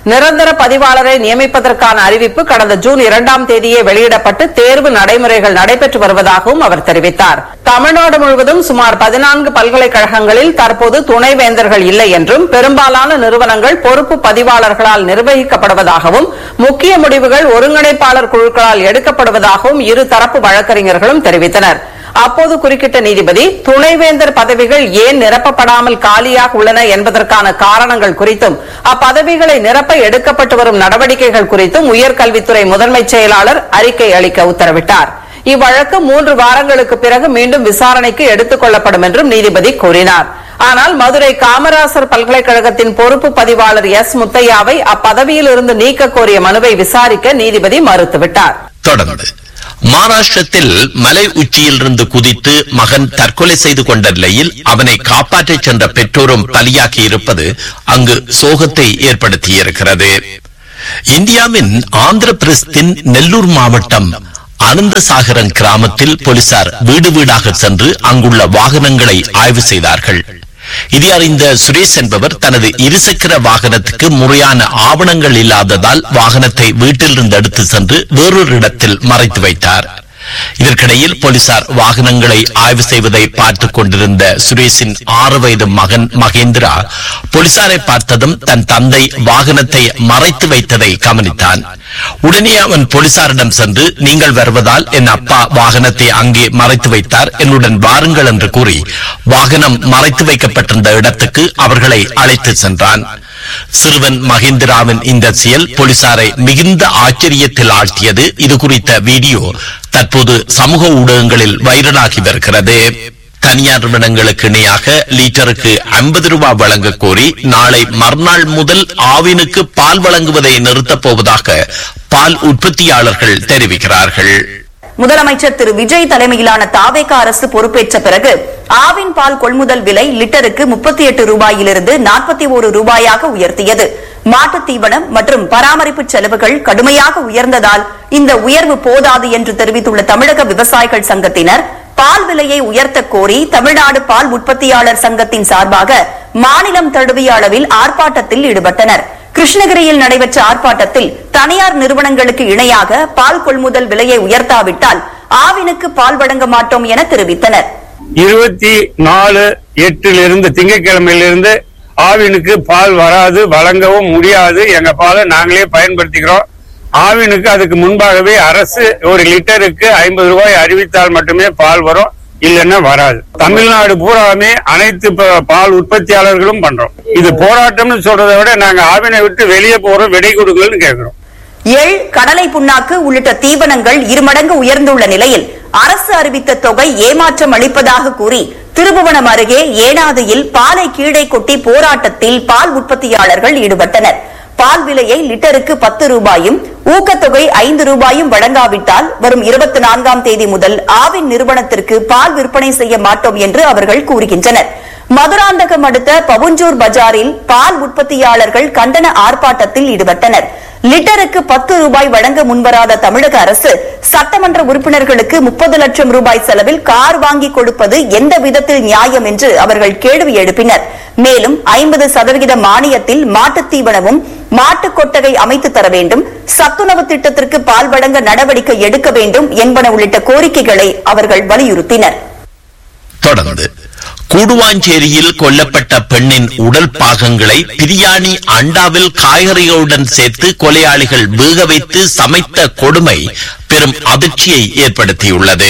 நிரந்தர பதிவாளரை நியமிப்பதற்கான அறிவிப்பு கடந்த ஜூன் இரண்டாம் தேதியே வெளியிடப்பட்டு தேர்வு நடைமுறைகள் நடைபெற்று வருவதாகவும் அவர் தெரிவித்தார் தமிழ்நாடு முழுவதும் சுமார் பதினான்கு பல்கலைக்கழகங்களில் தற்போது துணைவேந்தர்கள் இல்லை என்றும் பெரும்பாலான நிறுவனங்கள் பொறுப்பு பதிவாளர்களால் நிர்வகிக்கப்படுவதாகவும் முக்கிய முடிவுகள் ஒருங்கிணைப்பாளர் குழுக்களால் எடுக்கப்படுவதாகவும் இரு தரப்பு வழக்கறிஞர்களும் தெரிவித்தனர் அப்போது குறுக்கிட்ட நீதிபதி துணைவேந்தர் பதவிகள் ஏன் நிரப்பப்படாமல் காலியாக உள்ளன என்பதற்கான காரணங்கள் குறித்தும் அப்பதவிகளை நிரப்ப எடுக்கப்பட்டு வரும் நடவடிக்கைகள் குறித்தும் உயர்கல்வித்துறை முதன்மைச் செயலாளர் அறிக்கை அளிக்க உத்தரவிட்டார் இவ்வழக்கு மூன்று வாரங்களுக்கு பிறகு மீண்டும் விசாரணைக்கு எடுத்துக் கொள்ளப்படும் என்றும் நீதிபதி கூறினார் ஆனால் மதுரை காமராசர் பல்கலைக்கழகத்தின் பொறுப்பு பதிவாளர் எஸ் முத்தையாவை அப்பதவியில் இருந்து நீக்க கோரிய மனுவை விசாரிக்க நீதிபதி மறுத்துவிட்டார் தொடர்ந்து மகாராஷ்டிரத்தில் மலை உச்சியிலிருந்து குதித்து மகன் தற்கொலை செய்து கொண்ட நிலையில் அவனை காப்பாற்றச் சென்ற பெற்றோரும் பலியாகி இருப்பது அங்கு சோகத்தை ஏற்படுத்தியிருக்கிறது இந்தியாவின் ஆந்திர பிரதேசத்தின் நெல்லூர் மாவட்டம் அனந்தசாகரன் கிராமத்தில் போலீசார் வீடு வீடாக சென்று அங்குள்ள வாகனங்களை ஆய்வு செய்தார்கள் இதை அறிந்த சுரேஷ் என்பவர் தனது இருசக்கர வாகனத்துக்கு முறையான ஆவணங்கள் இல்லாததால் வாகனத்தை வீட்டிலிருந்து எடுத்து சென்று வேறொரு இடத்தில் மறைத்து வைத்தார் இதற்கிடையில் போலீசார் வாகனங்களை ஆய்வு செய்வதை பார்த்துக் கொண்டிருந்த சுரேஷின் ஆறு வயது மகன் மகேந்திரா போலீசாரை பார்த்ததும் தன் தந்தை வாகனத்தை மறைத்து வைத்ததை கவனித்தான் உடனே அவன் போலீசாரிடம் சென்று நீங்கள் வருவதால் என் அப்பா வாகனத்தை அங்கே மறைத்து வைத்தார் என்னுடன் வாருங்கள் என்று கூறி வாகனம் மறைத்து வைக்கப்பட்டிருந்த இடத்துக்கு அவர்களை அழைத்து சென்றான் சிறுவன் மகேந்திராவின் இந்த செயல் போலீசாரை மிகுந்த ஆச்சரியத்தில் ஆழ்த்தியது இது குறித்த வீடியோ தற்போது சமூக ஊடகங்களில் வைரலாகி வருகிறது தனியார் நிறுவனங்களுக்கு இணையாக லீட்டருக்கு ஐம்பது ரூபாய் வழங்க கோரி நாளை மறுநாள் முதல் ஆவினுக்கு பால் வழங்குவதை நிறுத்தப் போவதாக பால் உற்பத்தியாளர்கள் தெரிவிக்கிறார்கள் முதலமைச்சர் திரு விஜய் தலைமையிலான தாவேக அரசு பொறுப்பேற்ற பிறகு ஆவின் பால் கொள்முதல் விலை லிட்டருக்கு முப்பத்தி எட்டு ரூபாயிலிருந்து நாற்பத்தி ஒரு ரூபாயாக உயர்த்தியது மாட்டுத் தீவனம் மற்றும் பராமரிப்பு செலவுகள் கடுமையாக உயர்ந்ததால் இந்த உயர்வு போதாது என்று தெரிவித்துள்ள தமிழக விவசாயிகள் சங்கத்தினர் பால் விலையை உயர்த்த கோரி தமிழ்நாடு பால் உற்பத்தியாளர் சங்கத்தின் சார்பாக மாநிலம் தழுவிய அளவில் ஆர்ப்பாட்டத்தில் ஈடுபட்டனர் கிருஷ்ணகிரியில் நடைபெற்ற ஆர்ப்பாட்டத்தில் தனியார் நிறுவனங்களுக்கு இணையாக பால் கொள்முதல் விலையை உயர்த்தாவிட்டால் ஆவினுக்கு பால் வழங்க மாட்டோம் என தெரிவித்தனர் இருபத்தி நாலு எட்டிலிருந்து திங்கட்கிழமையிலிருந்து ஆவினுக்கு பால் வராது வழங்கவும் முடியாது எங்க பாலை நாங்களே பயன்படுத்திக்கிறோம் ஆவினுக்கு அதுக்கு முன்பாகவே அரசு ஒரு லிட்டருக்கு ஐம்பது ரூபாய் அறிவித்தால் மட்டுமே பால் வரும் இல்லைன்னா வராது தமிழ்நாடு பூராமே அனைத்து ப- பால் உற்பத்தியாளர்களும் பண்றோம் இது போராட்டம்னு சொல்றதை விட நாங்க ஆவினை விட்டு வெளியே போறோம் விடை கொடுங்கன்னு கேக்குறோம் எள் கடலை புண்ணாக்கு உள்ளிட்ட தீவனங்கள் இருமடங்கு உயர்ந்துள்ள நிலையில் அரசு அறிவித்த தொகை ஏமாற்றம் அளிப்பதாக கூறி திருபுவனம் அருகே ஏனாதியில் பாலை கீழே கொட்டி போராட்டத்தில் பால் உற்பத்தியாளர்கள் ஈடுபட்டனர் பால் விலையை லிட்டருக்கு பத்து ரூபாயும் ஊக்கத்தொகை ஐந்து ரூபாயும் வழங்காவிட்டால் வரும் இருபத்தி நான்காம் தேதி முதல் ஆவின் நிறுவனத்திற்கு பால் விற்பனை செய்ய மாட்டோம் என்று அவர்கள் கூறுகின்றனர் மதுராந்தகம் அடுத்த பவுஞ்சூர் பஜாரில் பால் உற்பத்தியாளர்கள் கண்டன ஆர்ப்பாட்டத்தில் ஈடுபட்டனர் லிட்டருக்கு பத்து ரூபாய் வழங்க முன்வராத தமிழக அரசு சட்டமன்ற உறுப்பினர்களுக்கு முப்பது லட்சம் ரூபாய் செலவில் கார் வாங்கி கொடுப்பது எந்த விதத்தில் நியாயம் என்று அவர்கள் கேள்வி எழுப்பினர் மேலும் ஐம்பது சதவிகித மானியத்தில் மாட்டுத் தீவனமும் மாட்டுக் கொட்டகை அமைத்து தர வேண்டும் சத்துணவு திட்டத்திற்கு பால் வழங்க நடவடிக்கை எடுக்க வேண்டும் என்பன உள்ளிட்ட கோரிக்கைகளை அவர்கள் வலியுறுத்தினர் தொடர்ந்து கூடுவாஞ்சேரியில் கொல்லப்பட்ட பெண்ணின் உடல் பாகங்களை பிரியாணி அண்டாவில் காய்கறிகளுடன் சேர்த்து கொலையாளிகள் வேக வைத்து சமைத்த கொடுமை பெரும் அதிர்ச்சியை ஏற்படுத்தியுள்ளது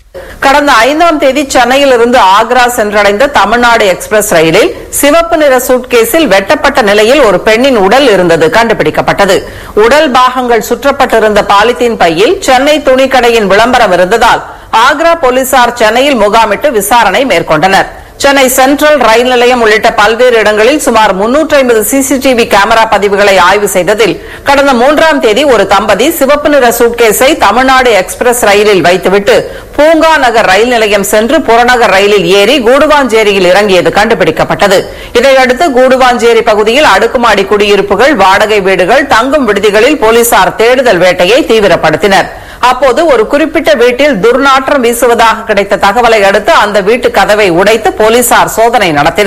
கடந்த ஐந்தாம் தேதி சென்னையில் இருந்து ஆக்ரா சென்றடைந்த தமிழ்நாடு எக்ஸ்பிரஸ் ரயிலில் சிவப்பு நிற சூட்கேஸில் வெட்டப்பட்ட நிலையில் ஒரு பெண்ணின் உடல் இருந்தது கண்டுபிடிக்கப்பட்டது உடல் பாகங்கள் சுற்றப்பட்டிருந்த பாலித்தீன் பையில் சென்னை துணிக்கடையின் விளம்பரம் இருந்ததால் ஆக்ரா போலீசார் சென்னையில் முகாமிட்டு விசாரணை மேற்கொண்டனர் சென்னை சென்ட்ரல் ரயில் நிலையம் உள்ளிட்ட பல்வேறு இடங்களில் சுமார் 350 சிசிடிவி கேமரா பதிவுகளை ஆய்வு செய்ததில் கடந்த மூன்றாம் தேதி ஒரு தம்பதி சிவப்பு நிற சூட்கேஸை தமிழ்நாடு எக்ஸ்பிரஸ் ரயிலில் வைத்துவிட்டு பூங்கா நகர் ரயில் நிலையம் சென்று புறநகர் ரயிலில் ஏறி கூடுவாஞ்சேரியில் இறங்கியது கண்டுபிடிக்கப்பட்டது இதையடுத்து கூடுவாஞ்சேரி பகுதியில் அடுக்குமாடி குடியிருப்புகள் வாடகை வீடுகள் தங்கும் விடுதிகளில் போலீசார் தேடுதல் வேட்டையை தீவிரப்படுத்தினர் அப்போது ஒரு குறிப்பிட்ட வீட்டில் துர்நாற்றம் வீசுவதாக கிடைத்த தகவலை அடுத்து அந்த வீட்டு கதவை உடைத்து போலீசார் சோதனை நடத்தினர்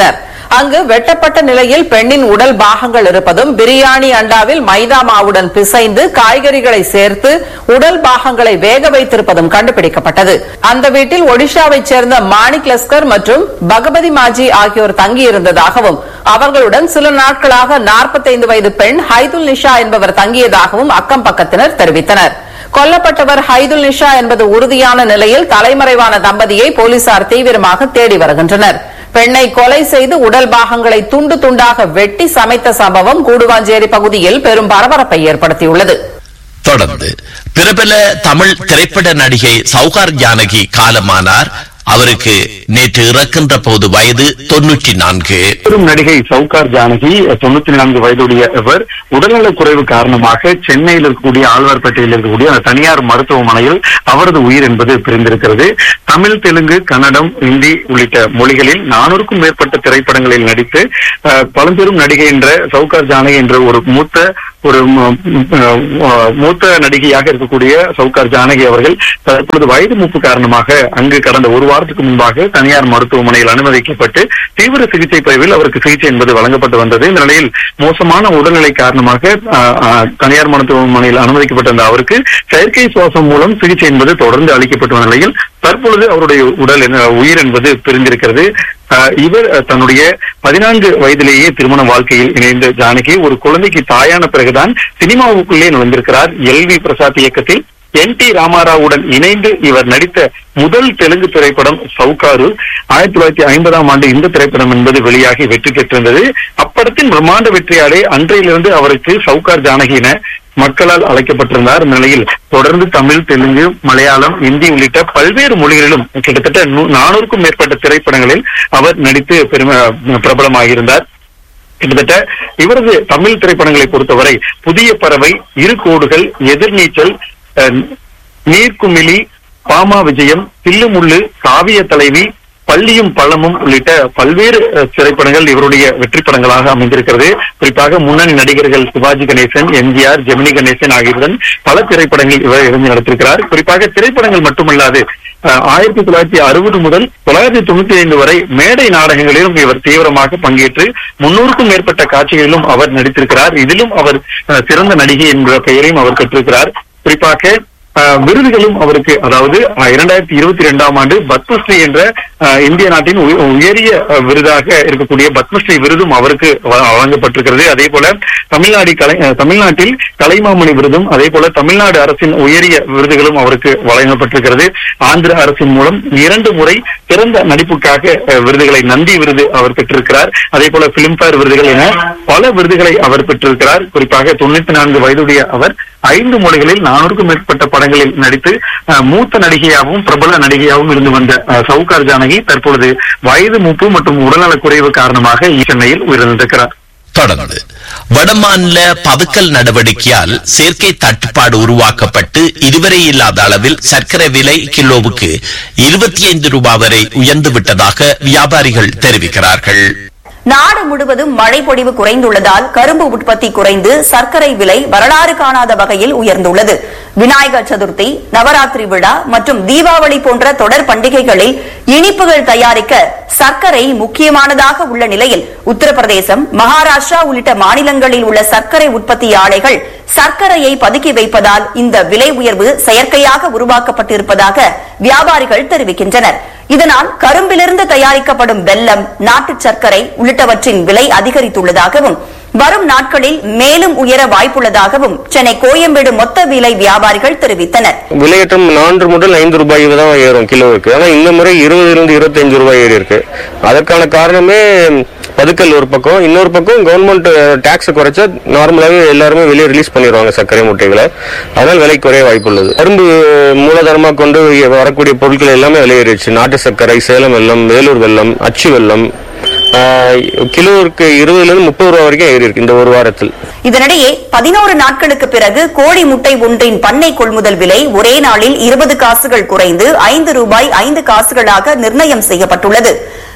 அங்கு வெட்டப்பட்ட நிலையில் பெண்ணின் உடல் பாகங்கள் இருப்பதும் பிரியாணி அண்டாவில் மைதா மாவுடன் பிசைந்து காய்கறிகளை சேர்த்து உடல் பாகங்களை வேக வைத்திருப்பதும் கண்டுபிடிக்கப்பட்டது அந்த வீட்டில் ஒடிஷாவைச் சேர்ந்த மாணிக் லஸ்கர் மற்றும் பகபதி மாஜி ஆகியோர் தங்கியிருந்ததாகவும் அவர்களுடன் சில நாட்களாக 45 வயது பெண் ஹைதுல் நிஷா என்பவர் தங்கியதாகவும் அக்கம் பக்கத்தினர் தெரிவித்தனர் கொல்லப்பட்டவர் ஹைதுல் நிஷா என்பது உறுதியான நிலையில் தலைமறைவான தம்பதியை போலீசார் தீவிரமாக தேடி வருகின்றனர் பெண்ணை கொலை செய்து உடல் பாகங்களை துண்டு துண்டாக வெட்டி சமைத்த சம்பவம் கூடுவாஞ்சேரி பகுதியில் பெரும் பரபரப்பை ஏற்படுத்தியுள்ளது தொடர்ந்து பிரபல தமிழ் திரைப்பட நடிகை சௌகார் ஜானகி காலமானார் அவருக்கு நேற்று இறக்கின்ற போது வயது தொன்னூற்றி நான்கு பெரும் நடிகை சவுகார் ஜானகி தொண்ணூத்தி நான்கு வயதுடைய இவர் உடல்நலக் குறைவு காரணமாக சென்னையில் இருக்கக்கூடிய ஆழ்வார்பேட்டையில் இருக்கக்கூடிய அந்த தனியார் மருத்துவமனையில் அவரது உயிர் என்பது பிரிந்திருக்கிறது தமிழ் தெலுங்கு கன்னடம் இந்தி உள்ளிட்ட மொழிகளில் நானூறுக்கும் மேற்பட்ட திரைப்படங்களில் நடித்து அஹ், பழம்பெரும் நடிகை என்ற சவுகார் ஜானகி என்ற ஒரு மூத்த ஒரு ம- அஹ், மூத்த நடிகையாக இருக்கக்கூடிய சவுகார் ஜானகி அவர்கள் தற்பொழுது வயது மூப்பு காரணமாக அங்கு கடந்த ஒரு வாரத்துக்கு முன்பாக தனியார் மருத்துவமனையில் அனுமதிக்கப்பட்டு தீவிர சிகிச்சை பிரிவில் அவருக்கு சிகிச்சை என்பது வழங்கப்பட்டு வந்தது இந்த நிலையில் மோசமான உடல்நிலை காரணமாக அஹ், அஹ், தனியார் மருத்துவமனையில் அனுமதிக்கப்பட்ட அந்த அவருக்கு செயற்கை சுவாசம் மூலம் சிகிச்சை என்பது தொடர்ந்து அளிக்கப்பட்ட நிலையில் தற்பொழுது அவருடைய உடல் என்ன- உயிர் என்பது பிரிந்திருக்கிறது அஹ், இவர் அஹ், தன்னுடைய பதினான்கு வயதிலேயே திருமண வாழ்க்கையில் இணைந்த ஜானகி ஒரு குழந்தைக்கு தாயான பிறகுதான் சினிமாவுக்குள்ளே நுழைந்திருக்கிறார் எல் வி பிரசாத் இயக்கத்தில் என் டி ராமாராவுடன் இணைந்து இவர் நடித்த முதல் தெலுங்கு திரைப்படம் சவுகாரு ஆயிரத்தி தொள்ளாயிரத்தி ஐம்பதாம் ஆண்டு இந்த திரைப்படம் என்பது வெளியாகி வெற்றி பெற்றிருந்தது அப்படத்தின் பிரம்மாண்ட வெற்றியாலே அன்றையிலிருந்து அவருக்கு சவுகார் ஜானகி என மக்களால் அழைக்கப்பட்டிருந்தார் இந்த நிலையில் தொடர்ந்து தமிழ் தெலுங்கு மலையாளம் இந்தி உள்ளிட்ட பல்வேறு மொழிகளிலும் கிட்டத்தட்ட நூ- நானூறுக்கும் மேற்பட்ட திரைப்படங்களில் அவர் நடித்து பெரும பிரபலமாகியிருந்தார் கிட்டத்தட்ட இவரது தமிழ் திரைப்படங்களை பொறுத்தவரை புதிய பறவை இரு கோடுகள் எதிர்நீச்சல் அஹ், நீர்க்குமிழி பாமா விஜயம் தில்லுமுள்ளு காவிய தலைவி பள்ளியும் பள்ளமும் உள்ளிட்ட பல்வேறு அஹ், திரைப்படங்கள் இவருடைய வெற்றி படங்களாக அமைந்திருக்கிறது குறிப்பாக முன்னணி நடிகர்கள் சிவாஜி கணேசன் எம்ஜிஆர் ஜெமினி கணேசன் ஆகியோருடன் பல திரைப்படங்கள் இவர் இருந்து நடத்திருக்கிறார் குறிப்பாக திரைப்படங்கள் மட்டுமல்லாது அஹ், ஆயிரத்தி தொள்ளாயிரத்தி அறுபது முதல் தொள்ளாயிரத்தி தொண்ணூத்தி ஐந்து வரை மேடை நாடகங்களிலும் இவர் தீவிரமாக பங்கேற்று முன்னூறுக்கும் மேற்பட்ட காட்சிகளிலும் அவர் நடித்திருக்கிறார் இதிலும் அவர் அஹ், சிறந்த நடிகை என்ற பெயரையும் அவர் பெற்றிருக்கிறார் குறிப்பாக அஹ், விருதுகளும் அவருக்கு அதாவது அஹ், இரண்டாயிரத்தி இருபத்தி இரண்டாம் ஆண்டு பத்மஸ்ரீ என்ற அஹ், இந்திய நாட்டின் உய- உயரிய அஹ், விருதாக இருக்கக்கூடிய பத்மஸ்ரீ விருதும் அவருக்கு வ- வழங்கப்பட்டிருக்கிறது அதே போல தமிழ்நாடு கலை அஹ், தமிழ்நாட்டில் கலைமாமணி விருதும் அதே போல தமிழ்நாடு அரசின் உயரிய விருதுகளும் அவருக்கு வழங்கப்பட்டிருக்கிறது ஆந்திர அரசின் மூலம் இரண்டு முறை சிறந்த நடிப்புக்காக அஹ், விருதுகளை நந்தி விருது அவர் பெற்றிருக்கிறார் அதே போல பிலிம்பேர் விருதுகள் என பல விருதுகளை அவர் பெற்றிருக்கிறார் குறிப்பாக தொண்ணூத்தி நான்கு வயதுடைய அவர் ஐந்து மொழிகளில் நானூறுக்கும் மேற்பட்ட படங்களில் நடித்து அஹ், மூத்த நடிகையாகவும் பிரபல நடிகையாகவும் இருந்து வந்த அஹ், சவுகார் ஜானகி தற்பொழுது வயது மூப்பு மற்றும் உடல்நலக் குறைவு காரணமாக சென்னையில் உயிரிழந்திருக்கிறார் தொடர்ந்து வடமாநில பதுக்கல் நடவடிக்கையால் செயற்கை தட்டுப்பாடு உருவாக்கப்பட்டு இதுவரை இல்லாத அளவில் சர்க்கரை விலை கிலோவுக்கு இருபத்தி ஐந்து ரூபாய் வரை உயர்ந்து விட்டதாக வியாபாரிகள் தெரிவிக்கிறார்கள் நாடு முழுவதும் மழை பொழிவு குறைந்துள்ளதால் கரும்பு உற்பத்தி குறைந்து சர்க்கரை விலை வரலாறு காணாத வகையில் உயர்ந்துள்ளது விநாயகர் சதுர்த்தி நவராத்திரி விழா மற்றும் தீபாவளி போன்ற தொடர் பண்டிகைகளில் இனிப்புகள் தயாரிக்க சர்க்கரை முக்கியமானதாக உள்ள நிலையில் உத்தரப்பிரதேசம் மகாராஷ்டிரா உள்ளிட்ட மாநிலங்களில் உள்ள சர்க்கரை உற்பத்தி ஆலைகள் சர்க்கரையை பதுக்கி வைப்பதால் இந்த விலை உயர்வு செயற்கையாக உருவாக்கப்பட்டிருப்பதாக வியாபாரிகள் தெரிவிக்கின்றனர் இதனால் கரும்பிலிருந்து தயாரிக்கப்படும் வெல்லம் நாட்டு சர்க்கரை உள்ளிட்டவற்றின் விலை அதிகரித்துள்ளதாகவும் வரும் நாட்களில் மேலும் உயர வாய்ப்புள்ளதாகவும் சென்னை கோயம்பேடு மொத்த விலை வியாபாரிகள் தெரிவித்தனர் விலையேற்றம் நான்கு முதல் ஐந்து ரூபாய் தான் ஏறும் கிலோவுக்கு ஆனா இந்த முறை இருபதுலேருந்து இருபத்தஞ்சு ரூபாய் ஏறி இருக்கு அதற்கான காரணமே பதுக்கல் ஒரு பக்கம் இன்னொரு பக்கம் கவர்மெண்ட் டாக்ஸ் குறைச்சா நார்மலாவே எல்லாருமே வெளியே ரிலீஸ் பண்ணிடுவாங்க சர்க்கரை முட்டைகளை அதனால விலை குறைய வாய்ப்புள்ளது கரும்பு மூலதனமா கொண்டு வரக்கூடிய பொருட்கள் எல்லாமே விலையேறிடுச்சு நாட்டு சர்க்கரை சேலம் வெல்லம் வேலூர் வெல்லம் அச்சு வெல்லம் ஆஹ், கிலோவுக்கு இருபதுல இருந்து முப்பது ரூபா வரைக்கும் ஏறி இருக்கு இந்த ஒரு வாரத்தில் இதனிடையே பதினோரு நாட்களுக்கு பிறகு கோழி முட்டை ஒன்றின் பண்ணை கொள்முதல் விலை ஒரே நாளில் இருபது காசுகள் குறைந்து ஐந்து ரூபாய் ஐந்து காசுகளாக நிர்ணயம் செய்யப்பட்டுள்ளது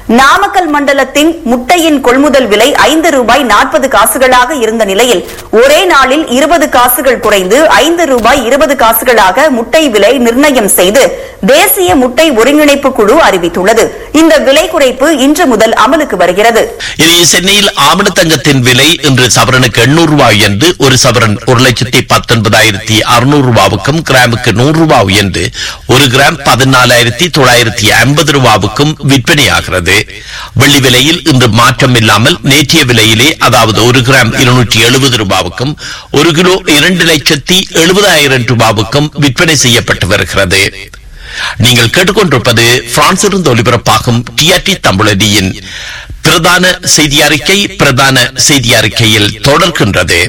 நாமக்கல் மண்டலத்தின் முட்டையின் கொள்முதல் விலை ஐந்து ரூபாய் நாற்பது காசுகளாக இருந்த நிலையில் ஒரே நாளில் இருபது காசுகள் குறைந்து ஐந்து ரூபாய் இருபது காசுகளாக முட்டை விலை நிர்ணயம் செய்து தேசிய முட்டை ஒருங்கிணைப்பு குழு அறிவித்துள்ளது இந்த விலை குறைப்பு இன்று முதல் அமலுக்கு வருகிறது இனி சென்னையில் ஆமண தங்கத்தின் விலை இன்று சவரனுக்கு எண்ணூறு ரூபாய் என்று ஒரு சவரன் ஒரு லட்சத்தி பத்தொன்பதாயிரத்தி அறுநூறு ரூபாவுக்கும் கிராமுக்கு நூறு ரூபாய் என்று ஒரு கிராம் பதினாலாயிரத்தி தொள்ளாயிரத்தி ஐம்பது ரூபாவுக்கும் விற்பனையாகிறது வெள்ளி விலையில் இன்று மாற்றம் இல்லாமல் நேற்றைய விலையிலே அதாவது ஒரு கிராம் இருநூற்றி எழுபது ரூபாவுக்கும் ஒரு கிலோ இரண்டு லட்சத்தி எழுபதாயிரம் ரூபாவுக்கும் விற்பனை செய்யப்பட்டு வருகிறது நீங்கள் கேட்டுக்கொண்டிருப்பது பிரான்சிலிருந்து ஒலிபரப்பாகும் டிஆர்டி தமிழடியின் பிரதான செய்தி அறிக்கை பிரதான செய்தி அறிக்கையில் தொடர்கின்றது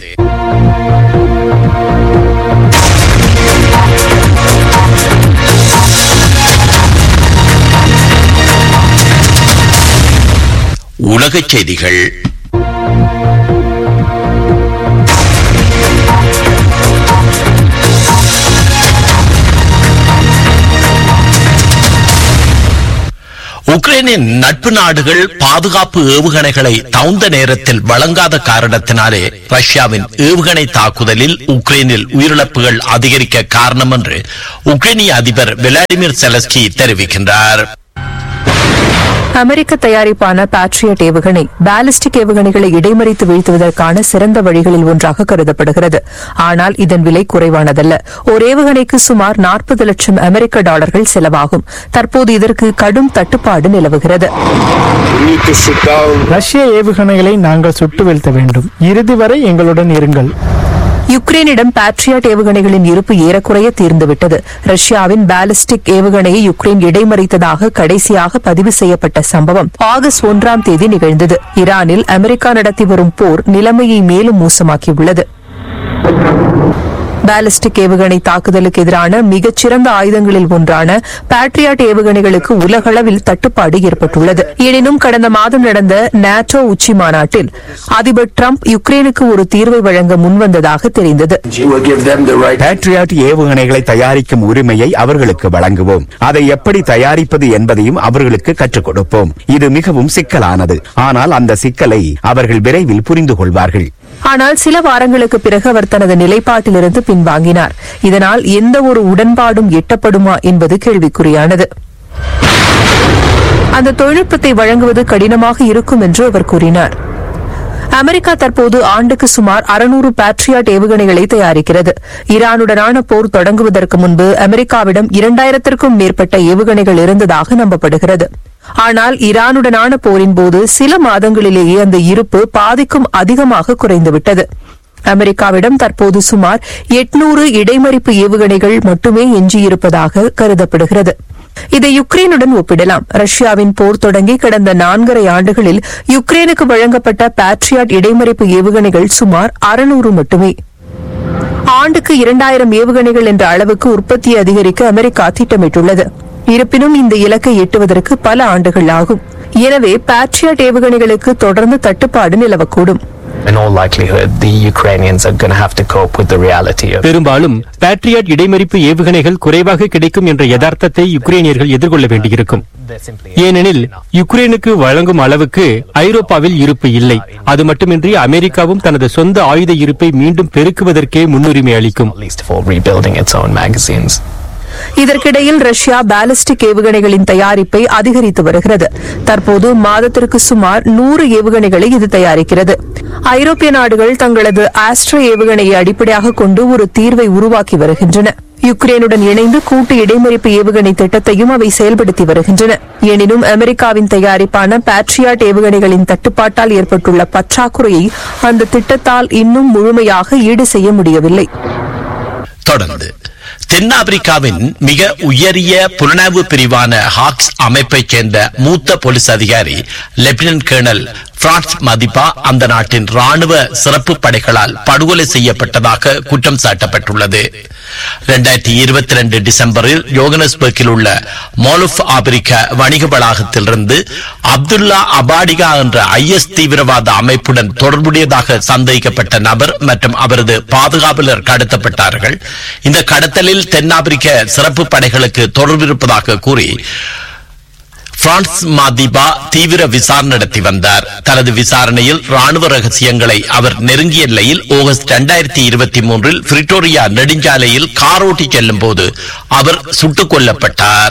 உலகச் செய்திகள் உக்ரைனின் நட்பு நாடுகள் பாதுகாப்பு ஏவுகணைகளை தகுந்த நேரத்தில் வழங்காத காரணத்தினாலே ரஷ்யாவின் ஏவுகணை தாக்குதலில் உக்ரைனில் உயிரிழப்புகள் அதிகரிக்க காரணம் என்று உக்ரைனிய அதிபர் விளாடிமிர் செலஸ்கி தெரிவிக்கின்றார் அமெரிக்க தயாரிப்பான பேட்ரியட் ஏவுகணை பாலிஸ்டிக் ஏவுகணைகளை இடைமறித்து வீழ்த்துவதற்கான சிறந்த வழிகளில் ஒன்றாக கருதப்படுகிறது ஆனால் இதன் விலை குறைவானதல்ல ஒரு ஏவுகணைக்கு சுமார் நாற்பது லட்சம் அமெரிக்க டாலர்கள் செலவாகும் தற்போது இதற்கு கடும் தட்டுப்பாடு நிலவுகிறது ரஷ்ய ஏவுகணைகளை நாங்கள் சுட்டு வீழ்த்த வேண்டும் இறுதி வரை எங்களுடன் இருங்கள் யுக்ரைனிடம் பேட்ரியாட் ஏவுகணைகளின் இருப்பு ஏறக்குறைய தீர்ந்துவிட்டது ரஷ்யாவின் பாலிஸ்டிக் ஏவுகணையை யுக்ரைன் இடைமறித்ததாக கடைசியாக பதிவு செய்யப்பட்ட சம்பவம் ஆகஸ்ட் ஒன்றாம் தேதி நிகழ்ந்தது ஈரானில் அமெரிக்கா நடத்தி வரும் போர் நிலைமையை மேலும் மோசமாக்கியுள்ளது பாலிஸ்டிக் ஏவுகணை தாக்குதலுக்கு எதிரான மிகச்சிறந்த ஆயுதங்களில் ஒன்றான பேட்ரியாட் ஏவுகணைகளுக்கு உலகளவில் தட்டுப்பாடு ஏற்பட்டுள்ளது எனினும் கடந்த மாதம் நடந்த நாட்டோ உச்சி மாநாட்டில் அதிபர் டிரம்ப் யுக்ரைனுக்கு ஒரு தீர்வை வழங்க முன்வந்ததாக தெரிந்தது பேட்ரியாட் ஏவுகணைகளை தயாரிக்கும் உரிமையை அவர்களுக்கு வழங்குவோம் அதை எப்படி தயாரிப்பது என்பதையும் அவர்களுக்கு கற்றுக் கொடுப்போம் இது மிகவும் சிக்கலானது ஆனால் அந்த சிக்கலை அவர்கள் விரைவில் புரிந்து கொள்வார்கள் ஆனால் சில வாரங்களுக்கு பிறகு அவர் தனது நிலைப்பாட்டிலிருந்து பின்வாங்கினார் இதனால் எந்த ஒரு உடன்பாடும் எட்டப்படுமா என்பது கேள்விக்குறியானது அந்த தொழில்நுட்பத்தை வழங்குவது கடினமாக இருக்கும் என்று அவர் கூறினார் அமெரிக்கா தற்போது ஆண்டுக்கு சுமார் அறுநூறு பேட்ரியாட் ஏவுகணைகளை தயாரிக்கிறது ஈரானுடனான போர் தொடங்குவதற்கு முன்பு அமெரிக்காவிடம் இரண்டாயிரத்திற்கும் மேற்பட்ட ஏவுகணைகள் இருந்ததாக நம்பப்படுகிறது ஆனால் ஈரானுடனான போரின் போது சில மாதங்களிலேயே அந்த இருப்பு பாதிக்கும் அதிகமாக குறைந்துவிட்டது அமெரிக்காவிடம் தற்போது சுமார் எட்நூறு இடைமறிப்பு ஏவுகணைகள் மட்டுமே எஞ்சியிருப்பதாக கருதப்படுகிறது இதை யுக்ரைனுடன் ஒப்பிடலாம் ரஷ்யாவின் போர் தொடங்கி கடந்த நான்கரை ஆண்டுகளில் யுக்ரைனுக்கு வழங்கப்பட்ட பேட்ரியாட் இடைமறிப்பு ஏவுகணைகள் சுமார் அறுநூறு மட்டுமே ஆண்டுக்கு இரண்டாயிரம் ஏவுகணைகள் என்ற அளவுக்கு உற்பத்தியை அதிகரிக்க அமெரிக்கா திட்டமிட்டுள்ளது இருப்பினும் இந்த இலக்கை எட்டுவதற்கு பல ஆண்டுகள் ஆகும் எனவே பேட்ரியாட் ஏவுகணைகளுக்கு தொடர்ந்து தட்டுப்பாடு நிலவக்கூடும் In all likelihood, the Ukrainians are going to have to cope with the reality of. பெரும்பாலும் பேட்ரியாட் இடைமறிப்பு ஏவுகணைகள் குறைவாக கிடைக்கும் என்ற யதார்த்தத்தை யுக்ரைனியர்கள் எதிர்கொள்ள வேண்டியிருக்கும் ஏனெனில் யுக்ரைனுக்கு வழங்கும் அளவுக்கு ஐரோப்பாவில் இருப்பு இல்லை அது மட்டுமின்றி அமெரிக்காவும் தனது சொந்த ஆயுத இருப்பை மீண்டும் பெருக்குவதற்கே முன்னுரிமை அளிக்கும் for rebuilding its own magazines. இதற்கிடையில் ரஷ்யா பாலிஸ்டிக் ஏவுகணைகளின் தயாரிப்பை அதிகரித்து வருகிறது தற்போது மாதத்திற்கு சுமார் நூறு ஏவுகணைகளை இது தயாரிக்கிறது ஐரோப்பிய நாடுகள் தங்களது ஆஸ்ட்ரோ ஏவுகணையை அடிப்படையாக கொண்டு ஒரு தீர்வை உருவாக்கி வருகின்றன யுக்ரைனுடன் இணைந்து கூட்டு இடைமறிப்பு ஏவுகணை திட்டத்தையும் அவை செயல்படுத்தி வருகின்றன எனினும் அமெரிக்காவின் தயாரிப்பான பேட்ரியாட் ஏவுகணைகளின் தட்டுப்பாட்டால் ஏற்பட்டுள்ள பற்றாக்குறையை அந்த திட்டத்தால் இன்னும் முழுமையாக ஈடு செய்ய முடியவில்லை தொடர்ந்து தென்னாப்பிரிக்காவின் மிக உயரிய புலனாய்வு பிரிவான ஹாக்ஸ் அமைப்பைச் சேர்ந்த மூத்த போலீஸ் அதிகாரி லெப்டினன்ட் கேர்னல் பிரான்ஸ் மதிப்பா அந்த நாட்டின் ராணுவ சிறப்பு படைகளால் படுகொலை செய்யப்பட்டதாக குற்றம் சாட்டப்பட்டுள்ளது இரண்டாயிரத்தி இருபத்தி ரெண்டு டிசம்பரில் யோகனஸ்பர்க்கில் உள்ள மோலுஃப் ஆப்பிரிக்க வணிக வளாகத்திலிருந்து அப்துல்லா அபாடிகா என்ற ஐஎஸ் தீவிரவாத அமைப்புடன் தொடர்புடையதாக சந்தேகிக்கப்பட்ட நபர் மற்றும் அவரது பாதுகாவலர் கடத்தப்பட்டார்கள் இந்த கடத்தலில் தென்னாப்பிரிக்க சிறப்பு படைகளுக்கு தொடர்பு இருப்பதாக கூறி பிரான்ஸ் மாதிபா தீவிர விசாரணை நடத்தி வந்தார் தனது விசாரணையில் ராணுவ ரகசியங்களை அவர் நெருங்கிய எல்லையில் ஆகஸ்ட் இரண்டாயிரத்தி இருபத்தி மூன்றில் பிரிட்டோரியா நெடுஞ்சாலையில் கார் ஓட்டி செல்லும் போது அவர் சுட்டுக் கொல்லப்பட்டார்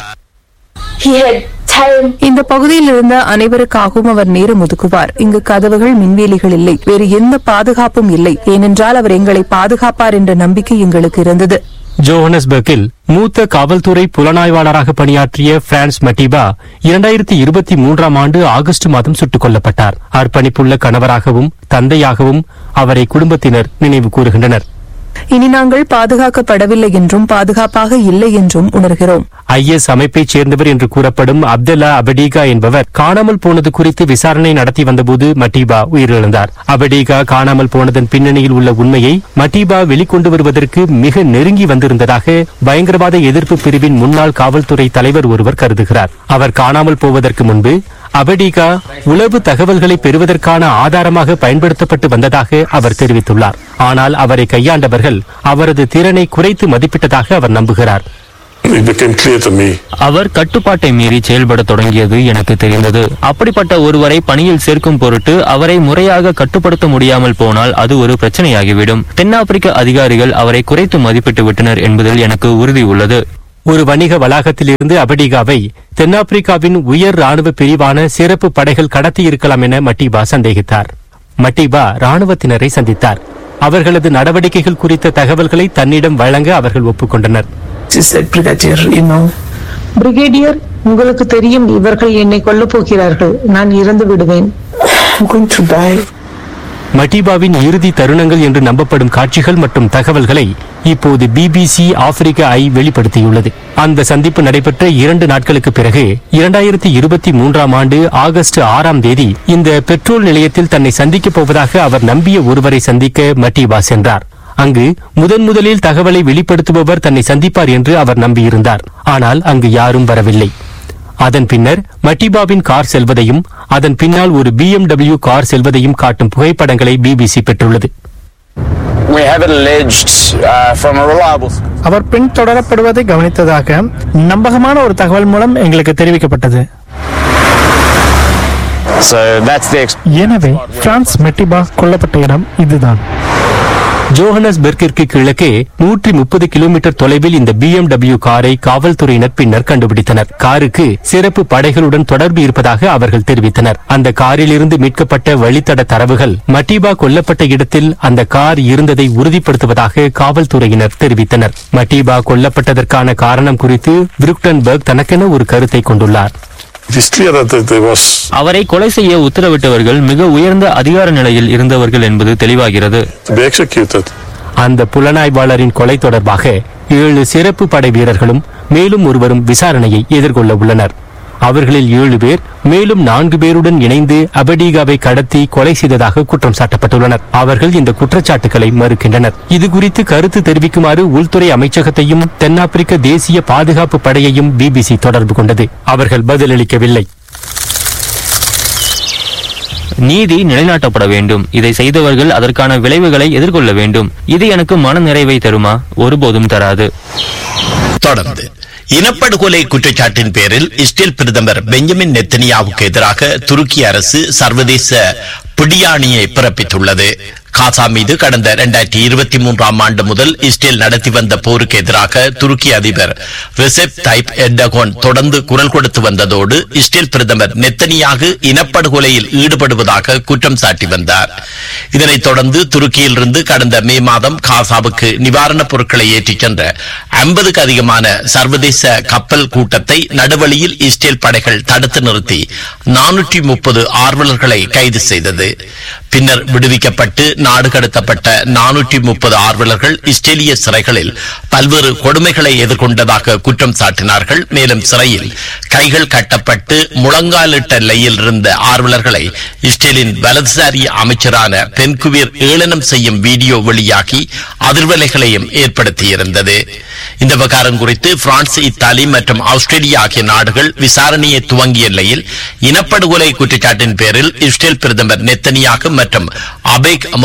இந்த பகுதியில் இருந்த அனைவருக்காகவும் அவர் நேரம் ஒதுக்குவார் இங்கு கதவுகள் மின்வேலிகள் இல்லை வேறு எந்த பாதுகாப்பும் இல்லை ஏனென்றால் அவர் எங்களை பாதுகாப்பார் என்ற நம்பிக்கை எங்களுக்கு இருந்தது ஜோஹனஸ்பர்கில் மூத்த காவல்துறை புலனாய்வாளராக பணியாற்றிய பிரான்ஸ் மட்டிபா இரண்டாயிரத்தி இருபத்தி மூன்றாம் ஆண்டு ஆகஸ்ட் மாதம் சுட்டுக் கொல்லப்பட்டார் அர்ப்பணிப்புள்ள கணவராகவும் தந்தையாகவும் அவரை குடும்பத்தினர் நினைவு கூறுகின்றனர் இனி நாங்கள் பாதுகாக்கப்படவில்லை என்றும் பாதுகாப்பாக இல்லை என்றும் உணர்கிறோம் ஐஎஸ் அமைப்பைச் சேர்ந்தவர் என்று கூறப்படும் அப்துல்லா அபடீகா என்பவர் காணாமல் போனது குறித்து விசாரணை நடத்தி வந்தபோது மட்டீபா உயிரிழந்தார் அபடீகா காணாமல் போனதன் பின்னணியில் உள்ள உண்மையை மட்டீபா வெளிக்கொண்டு வருவதற்கு மிக நெருங்கி வந்திருந்ததாக பயங்கரவாத எதிர்ப்பு பிரிவின் முன்னாள் காவல்துறை தலைவர் ஒருவர் கருதுகிறார் அவர் காணாமல் போவதற்கு முன்பு அபடீகா உளவு தகவல்களை பெறுவதற்கான ஆதாரமாக பயன்படுத்தப்பட்டு வந்ததாக அவர் தெரிவித்துள்ளார் ஆனால் அவரை கையாண்டவர்கள் அவரது திறனை குறைத்து மதிப்பிட்டதாக அவர் நம்புகிறார் It became clear to me அவர் கட்டுப்பாட்டை மீறி செயல்பட தொடங்கியது எனக்கு தெரிந்தது அப்படிப்பட்ட ஒருவரை பணியில் சேர்க்கும் பொருட்டு அவரை முறையாக கட்டுப்படுத்த முடியாமல் போனால் அது ஒரு பிரச்சனையாகிவிடும் தென்னாப்பிரிக்க அதிகாரிகள் அவரை குறைத்து மதிப்பிட்டு விட்டனர் என்பதில் எனக்கு உறுதி உள்ளது ஒரு வணிக வளாகத்திலிருந்து அபடிகாவை தென்னாப்பிரிக்காவின் உயர் ராணுவ பிரிவான சிறப்பு படைகள் கடத்தி இருக்கலாம் என மட்டிபா சந்தேகித்தார் மட்டிபா ராணுவத்தினரை சந்தித்தார் அவர்களது நடவடிக்கைகள் குறித்த தகவல்களை தன்னிடம் வழங்க அவர்கள் ஒப்புக்கொண்டனர் பிரிகேடியர் உங்களுக்கு தெரியும் இவர்கள் என்னை கொல்லப் போகிறார்கள் நான் இறந்து விடுவேன் மட்டிபாவின் இறுதி தருணங்கள் என்று நம்பப்படும் காட்சிகள் மற்றும் தகவல்களை இப்போது பிபிசி ஆப்பிரிக்க ஐ வெளிப்படுத்தியுள்ளது அந்த சந்திப்பு நடைபெற்ற இரண்டு நாட்களுக்கு பிறகு இரண்டாயிரத்தி இருபத்தி மூன்றாம் ஆண்டு ஆகஸ்ட் ஆறாம் தேதி இந்த பெட்ரோல் நிலையத்தில் தன்னை சந்திக்கப் போவதாக அவர் நம்பிய ஒருவரை சந்திக்க மட்டிபா சென்றார் அங்கு முதன் முதலில் தகவலை வெளிப்படுத்துபவர் தன்னை சந்திப்பார் என்று அவர் நம்பியிருந்தார் ஆனால் அங்கு யாரும் வரவில்லை அதன் பின்னர் மட்டிபாவின் கார் செல்வதையும் அதன் பின்னால் ஒரு பிஎம்டபிள்யூ கார் செல்வதையும் காட்டும் புகைப்படங்களை பிபிசி பெற்றுள்ளது We have it alleged uh, from a reliable. அவர் பின்தொடரப்படுவதை கவனித்ததாக நம்பகமான ஒரு தகவல் மூலம் எங்களுக்கு தெரிவிக்கப்பட்டது So that's the. Ex- எனவே பிரான்ஸ் மெட்டிபா கொல்லப்பட்ட இடம் இதுதான் ஜோஹனஸ்பெர்க்கிற்கு கிழக்கே நூற்றி முப்பது கிலோமீட்டர் தொலைவில் இந்த பிஎம்டபிள்யூ காரை காவல்துறையினர் பின்னர் கண்டுபிடித்தனர் காருக்கு சிறப்பு படைகளுடன் தொடர்பு இருப்பதாக அவர்கள் தெரிவித்தனர் அந்த காரிலிருந்து மீட்கப்பட்ட வழித்தட தரவுகள் மட்டிபா கொல்லப்பட்ட இடத்தில் அந்த கார் இருந்ததை உறுதிப்படுத்துவதாக காவல்துறையினர் தெரிவித்தனர் மட்டிபா கொல்லப்பட்டதற்கான காரணம் குறித்து விருக்டன்பர்க் தனக்கென ஒரு கருத்தை கொண்டுள்ளார் It is clear that there was அவரை கொலை செய்ய உத்தரவிட்டவர்கள் மிக உயர்ந்த அதிகார நிலையில் இருந்தவர்கள் என்பது தெளிவாகிறது to be executed. அந்த புலனாய்வாளரின் கொலை தொடர்பாக ஏழு சிறப்பு படை வீரர்களும் மேலும் ஒருவரும் விசாரணையை எதிர்கொள்ள உள்ளனர் அவர்களில் ஏழு பேர் மேலும் நான்கு பேருடன் இணைந்து அபடீகாவை கடத்தி கொலை செய்ததாக குற்றம் சாட்டப்பட்டுள்ளனர் அவர்கள் இந்த குற்றச்சாட்டுகளை மறுக்கின்றனர் இது குறித்து கருத்து தெரிவிக்குமாறு உள்துறை அமைச்சகத்தையும் தென்னாப்பிரிக்க தேசிய பாதுகாப்பு படையையும் பிபிசி தொடர்பு கொண்டது அவர்கள் பதிலளிக்கவில்லை நீதி நிலைநாட்டப்பட வேண்டும் இதை செய்தவர்கள் அதற்கான விளைவுகளை எதிர்கொள்ள வேண்டும் இது எனக்கு மன நிறைவை தருமா ஒருபோதும் தராது தொடர்ந்து இனப்படுகொலை குற்றச்சாட்டின் பேரில் இஸ்ரேல் பிரதமர் பெஞ்சமின் நெத்தனியாவுக்கு எதிராக துருக்கி அரசு சர்வதேச பிடியாணியை பிறப்பித்துள்ளது காசா மீது கடந்த இரண்டாயிரத்தி இருபத்தி மூன்றாம் ஆண்டு முதல் இஸ்ரேல் நடத்தி வந்த போருக்கு எதிராக துருக்கி அதிபர் ரிசெப் தைப் எர்டகோன் தொடர்ந்து குரல் கொடுத்து வந்ததோடு இஸ்ரேல் பிரதமர் நெத்தனியாக இனப்படுகொலையில் ஈடுபடுவதாக குற்றம் சாட்டி வந்தார் இதனைத் தொடர்ந்து துருக்கியிலிருந்து கடந்த மே மாதம் காசாவுக்கு நிவாரணப் பொருட்களை ஏற்றிச் சென்ற ஐம்பதுக்கு அதிகமான சர்வதேச கப்பல் கூட்டத்தை நடுவழியில் இஸ்ரேல் படைகள் தடுத்து நிறுத்தி நானூற்றி முப்பது ஆர்வலர்களை கைது செய்தது பின்னர் விடுவிக்கப்பட்டு நாடு கடத்தப்பட்ட நானூற்றி முப்பது ஆர்வலர்கள் இஸ்ரேலிய சிறைகளில் பல்வேறு கொடுமைகளை எதிர்கொண்டதாக குற்றம் சாட்டினார்கள் மேலும் சிறையில் கைகள் கட்டப்பட்டு முழங்காலிட்ட நிலையில் இருந்த ஆர்வலர்களை இஸ்ரேலின் வலதுசாரி அமைச்சரான பென்குவீர் ஏளனம் செய்யும் வீடியோ வெளியாகி அதிர்வலைகளையும் ஏற்படுத்தியிருந்தது இந்த விவகாரம் குறித்து பிரான்ஸ் இத்தாலி மற்றும் ஆஸ்திரேலியா ஆகிய நாடுகள் விசாரணையை துவங்கிய நிலையில் இனப்படுகொலை குற்றச்சாட்டின் பேரில் இஸ்ரேல் பிரதமர் நெத்தனியாக மற்றும் அபேக்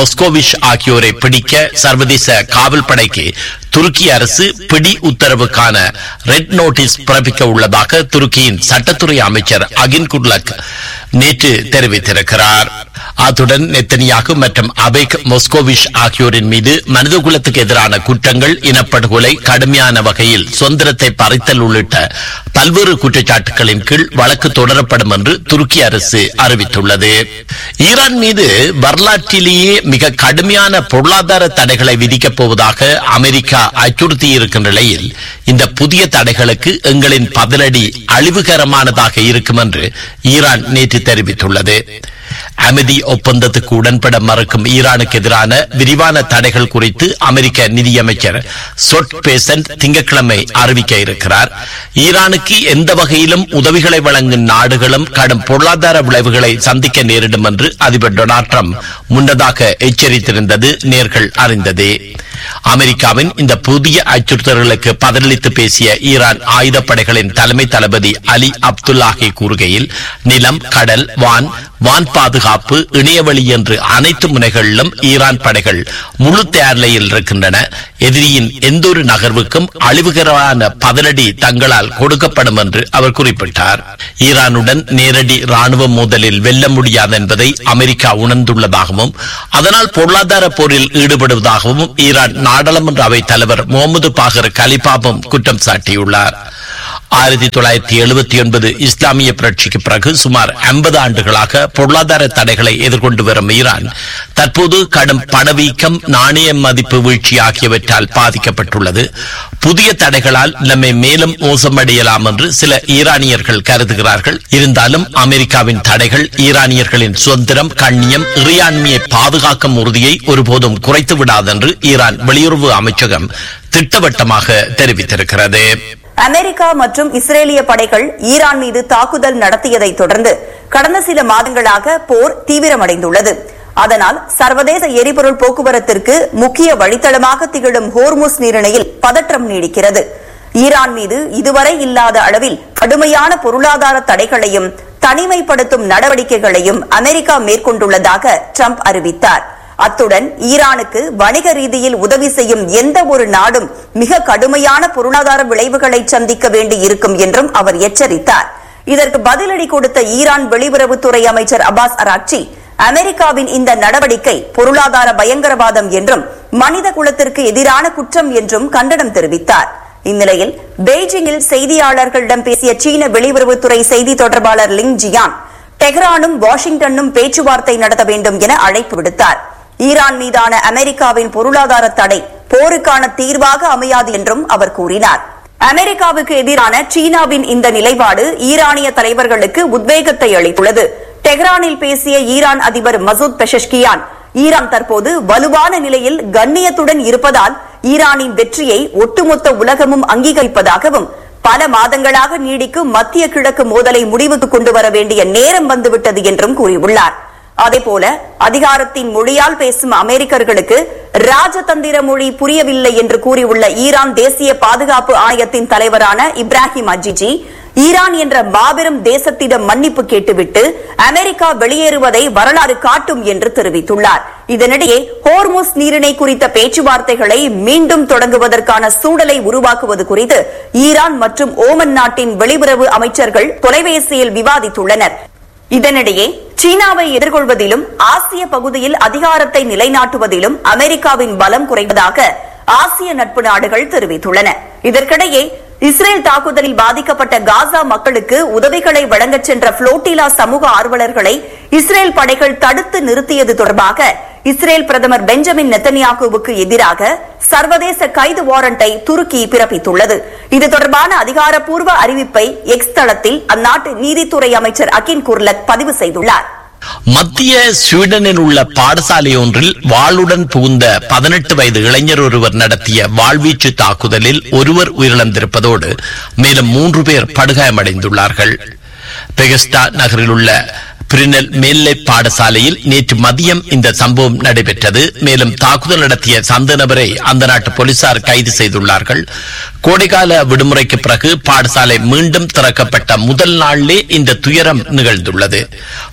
மொஸ்கோவிஷ் ஆகியோரை பிடிக்க சர்வதேச காவல் படைக்கு துருக்கி அரசு பிடி உத்தரவுக்கான ரெட் நோட்டீஸ் பிறப்பிக்க உள்ளதாக துருக்கியின் சட்டத்துறை அமைச்சர் அகின் குர்லக் நேற்று தெரிவித்திருக்கிறார் அத்துடன் நெத்தனியாகு மற்றும் அபேக் மொஸ்கோவிஷ் ஆகியோரின் மீது மனிதகுலத்துக்கு எதிரான குற்றங்கள் இனப்படுகொலை கடுமையான வகையில் சுதந்திரத்தை பறித்தல் உள்ளிட்ட பல்வேறு குற்றச்சாட்டுகளின் கீழ் வழக்கு தொடரப்படும் என்று துருக்கி அரசு அறிவித்துள்ளது ஈரான் மீது வரலாற்றிலேயே மிக கடுமையான பொருளாதார தடைகளை விதிக்கப் போவதாக அமெரிக்கா அச்சுறுத்தி இருக்கின்ற நிலையில் இந்த புதிய தடைகளுக்கு எங்களின் பதிலடி அழிவுகரமானதாக இருக்கும் என்று ஈரான் நேற்று தெரிவித்துள்ளது அமைதி ஒப்பந்தத்துக்கு உடன்பட மறுக்கும் ஈரானுக்கு எதிரான விரிவான தடைகள் குறித்து அமெரிக்க நிதியமைச்சர் சொட் பேசன்ட் திங்கட்கிழமை அறிவிக்க இருக்கிறார் ஈரானுக்கு எந்த வகையிலும் உதவிகளை வழங்கும் நாடுகளும் கடும் பொருளாதார விளைவுகளை சந்திக்க நேரிடும் என்று அதிபர் டொனால்ட் ட்ரம்ப் முன்னதாக எச்சரித்திருந்தது நேர்கள் அறிந்ததே அமெரிக்காவின் இந்த புதிய அச்சுறுத்தல்களுக்கு பதிலளித்து பேசிய ஈரான் ஆயுதப்படைகளின் தலைமை தளபதி அலி அப்துல்லாஹி கூறுகையில் நிலம் கடல் வான் வான் பாதுகாப்பு இணையவழி என்று அனைத்து முனைகளிலும் ஈரான் படைகள் முழு தயார்நிலையில் இருக்கின்றன எதிரியின் எந்தொரு நகர்வுக்கும் அழிவுகரமான பதிலடி தங்களால் கொடுக்கப்படும் என்று அவர் குறிப்பிட்டார் ஈரானுடன் நேரடி ராணுவ மோதலில் வெல்ல முடியாது என்பதை அமெரிக்கா உணர்ந்துள்ளதாகவும் அதனால் பொருளாதார போரில் ஈடுபடுவதாகவும் ஈரான் நாடாளுமன்ற அவைத் தலைவர் முகமது பாகர் கலிபாபும் குற்றம் சாட்டியுள்ளார் ஆயிரத்தி தொள்ளாயிரத்தி எழுபத்தி ஒன்பது இஸ்லாமிய புரட்சிக்கு பிறகு சுமார் ஐம்பது ஆண்டுகளாக பொருளாதார தடைகளை எதிர்கொண்டு வரும் ஈரான் தற்போது கடும் பணவீக்கம் நாணய மதிப்பு வீழ்ச்சி ஆகியவற்றால் பாதிக்கப்பட்டுள்ளது புதிய தடைகளால் நிலைமை மேலும் மோசமடையலாம் என்று சில ஈரானியர்கள் கருதுகிறார்கள் இருந்தாலும் அமெரிக்காவின் தடைகள் ஈரானியர்களின் சுதந்திரம் கண்ணியம் இறையாண்மையை பாதுகாக்கும் உறுதியை ஒருபோதும் குறைத்து விடாதென்று ஈரான் வெளியுறவு அமைச்சகம் திட்டவட்டமாக தெரிவித்திருக்கிறது அமெரிக்கா மற்றும் இஸ்ரேலிய படைகள் ஈரான் மீது தாக்குதல் நடத்தியதை தொடர்ந்து கடந்த சில மாதங்களாக போர் தீவிரமடைந்துள்ளது அதனால் சர்வதேச எரிபொருள் போக்குவரத்திற்கு முக்கிய வழித்தடமாக திகழும் ஹோர்முஸ் நீரிணையில் பதற்றம் நீடிக்கிறது ஈரான் மீது இதுவரை இல்லாத அளவில் கடுமையான பொருளாதார தடைகளையும் தனிமைப்படுத்தும் நடவடிக்கைகளையும் அமெரிக்கா மேற்கொண்டுள்ளதாக ட்ரம்ப் அறிவித்தார் அத்துடன் ஈரானுக்கு வணிக ரீதியில் உதவி செய்யும் எந்த ஒரு நாடும் மிக கடுமையான பொருளாதார விளைவுகளை சந்திக்க வேண்டி இருக்கும் என்றும் அவர் எச்சரித்தார் இதற்கு பதிலடி கொடுத்த ஈரான் வெளியுறவுத்துறை அமைச்சர் அப்பாஸ் அராக்சி அமெரிக்காவின் இந்த நடவடிக்கை பொருளாதார பயங்கரவாதம் என்றும் மனித குலத்திற்கு எதிரான குற்றம் என்றும் கண்டனம் தெரிவித்தார் இந்நிலையில் பெய்ஜிங்கில் செய்தியாளர்களிடம் பேசிய சீன வெளியுறவுத்துறை செய்தி தொடர்பாளர் லிங் ஜியான் டெஹ்ரானும் வாஷிங்டனும் பேச்சுவார்த்தை நடத்த வேண்டும் என அழைப்பு விடுத்தார் ஈரான் மீதான அமெரிக்காவின் பொருளாதார தடை போருக்கான தீர்வாக அமையாது என்றும் அவர் கூறினார் அமெரிக்காவுக்கு எதிரான சீனாவின் இந்த நிலைப்பாடு ஈரானிய தலைவர்களுக்கு உத்வேகத்தை அளித்துள்ளது டெஹ்ரானில் பேசிய ஈரான் அதிபர் மசூத் பெஷஷ்கியான் ஈரான் தற்போது வலுவான நிலையில் கண்ணியத்துடன் இருப்பதால் ஈரானின் வெற்றியை ஒட்டுமொத்த உலகமும் அங்கீகரிப்பதாகவும் பல மாதங்களாக நீடிக்கும் மத்திய கிழக்கு மோதலை முடிவுக்கு கொண்டு வர வேண்டிய நேரம் வந்துவிட்டது என்றும் கூறியுள்ளார் அதேபோல அதிகாரத்தின் மொழியால் பேசும் அமெரிக்கர்களுக்கு ராஜதந்திர மொழி புரியவில்லை என்று கூறியுள்ள ஈரான் தேசிய பாதுகாப்பு ஆணையத்தின் தலைவரான இப்ராஹிம் அஜிஜி ஈரான் என்ற மாபெரும் தேசத்திடம் மன்னிப்பு கேட்டுவிட்டு அமெரிக்கா வெளியேறுவதை வரலாறு காட்டும் என்று தெரிவித்துள்ளார் இதனிடையே ஹோர்முஸ் நீரிணை குறித்த பேச்சுவார்த்தைகளை மீண்டும் தொடங்குவதற்கான சூழலை உருவாக்குவது குறித்து ஈரான் மற்றும் ஓமன் நாட்டின் வெளியுறவு அமைச்சர்கள் தொலைபேசியில் விவாதித்துள்ளனர் இதனிடையே சீனாவை எதிர்கொள்வதிலும் ஆசிய பகுதியில் அதிகாரத்தை நிலைநாட்டுவதிலும் அமெரிக்காவின் பலம் குறைவதாக ஆசிய நட்பு நாடுகள் தெரிவித்துள்ளன இதற்கிடையே இஸ்ரேல் தாக்குதலில் பாதிக்கப்பட்ட காசா மக்களுக்கு உதவிகளை வழங்கச் சென்ற புளோட்டிலா சமூக ஆர்வலர்களை இஸ்ரேல் படைகள் தடுத்து நிறுத்தியது தொடர்பாக இஸ்ரேல் பிரதமர் பெஞ்சமின் நெத்தனியாகுவுக்கு எதிராக சர்வதேச கைது வாரண்டை துருக்கி பிறப்பித்துள்ளது இது தொடர்பான அதிகாரப்பூர்வ அறிவிப்பை எக்ஸ் தளத்தில் அந்நாட்டு நீதித்துறை அமைச்சர் அகின் குர்லக் பதிவு செய்துள்ளார் மத்திய ஸ்வீடனில் உள்ள பாடசாலை ஒன்றில் வாளுடன் புகுந்த பதினெட்டு வயது இளைஞர் ஒருவர் நடத்திய வாழ்வீச்சு தாக்குதலில் ஒருவர் உயிரிழந்திருப்பதோடு மேலும் மூன்று பேர் படுகாயமடைந்துள்ளார்கள் பெகஸ்டா நகரில் உள்ள பிரினல் மேல்நிலை பாடசாலையில் நேற்று மதியம் இந்த சம்பவம் நடைபெற்றது மேலும் தாக்குதல் நடத்திய சந்த நபரை அந்த நாட்டு போலீசார் கைது செய்துள்ளார்கள் கோடைகால விடுமுறைக்கு பிறகு பாடசாலை மீண்டும் திறக்கப்பட்ட முதல் நாளிலே இந்த துயரம் நிகழ்ந்துள்ளது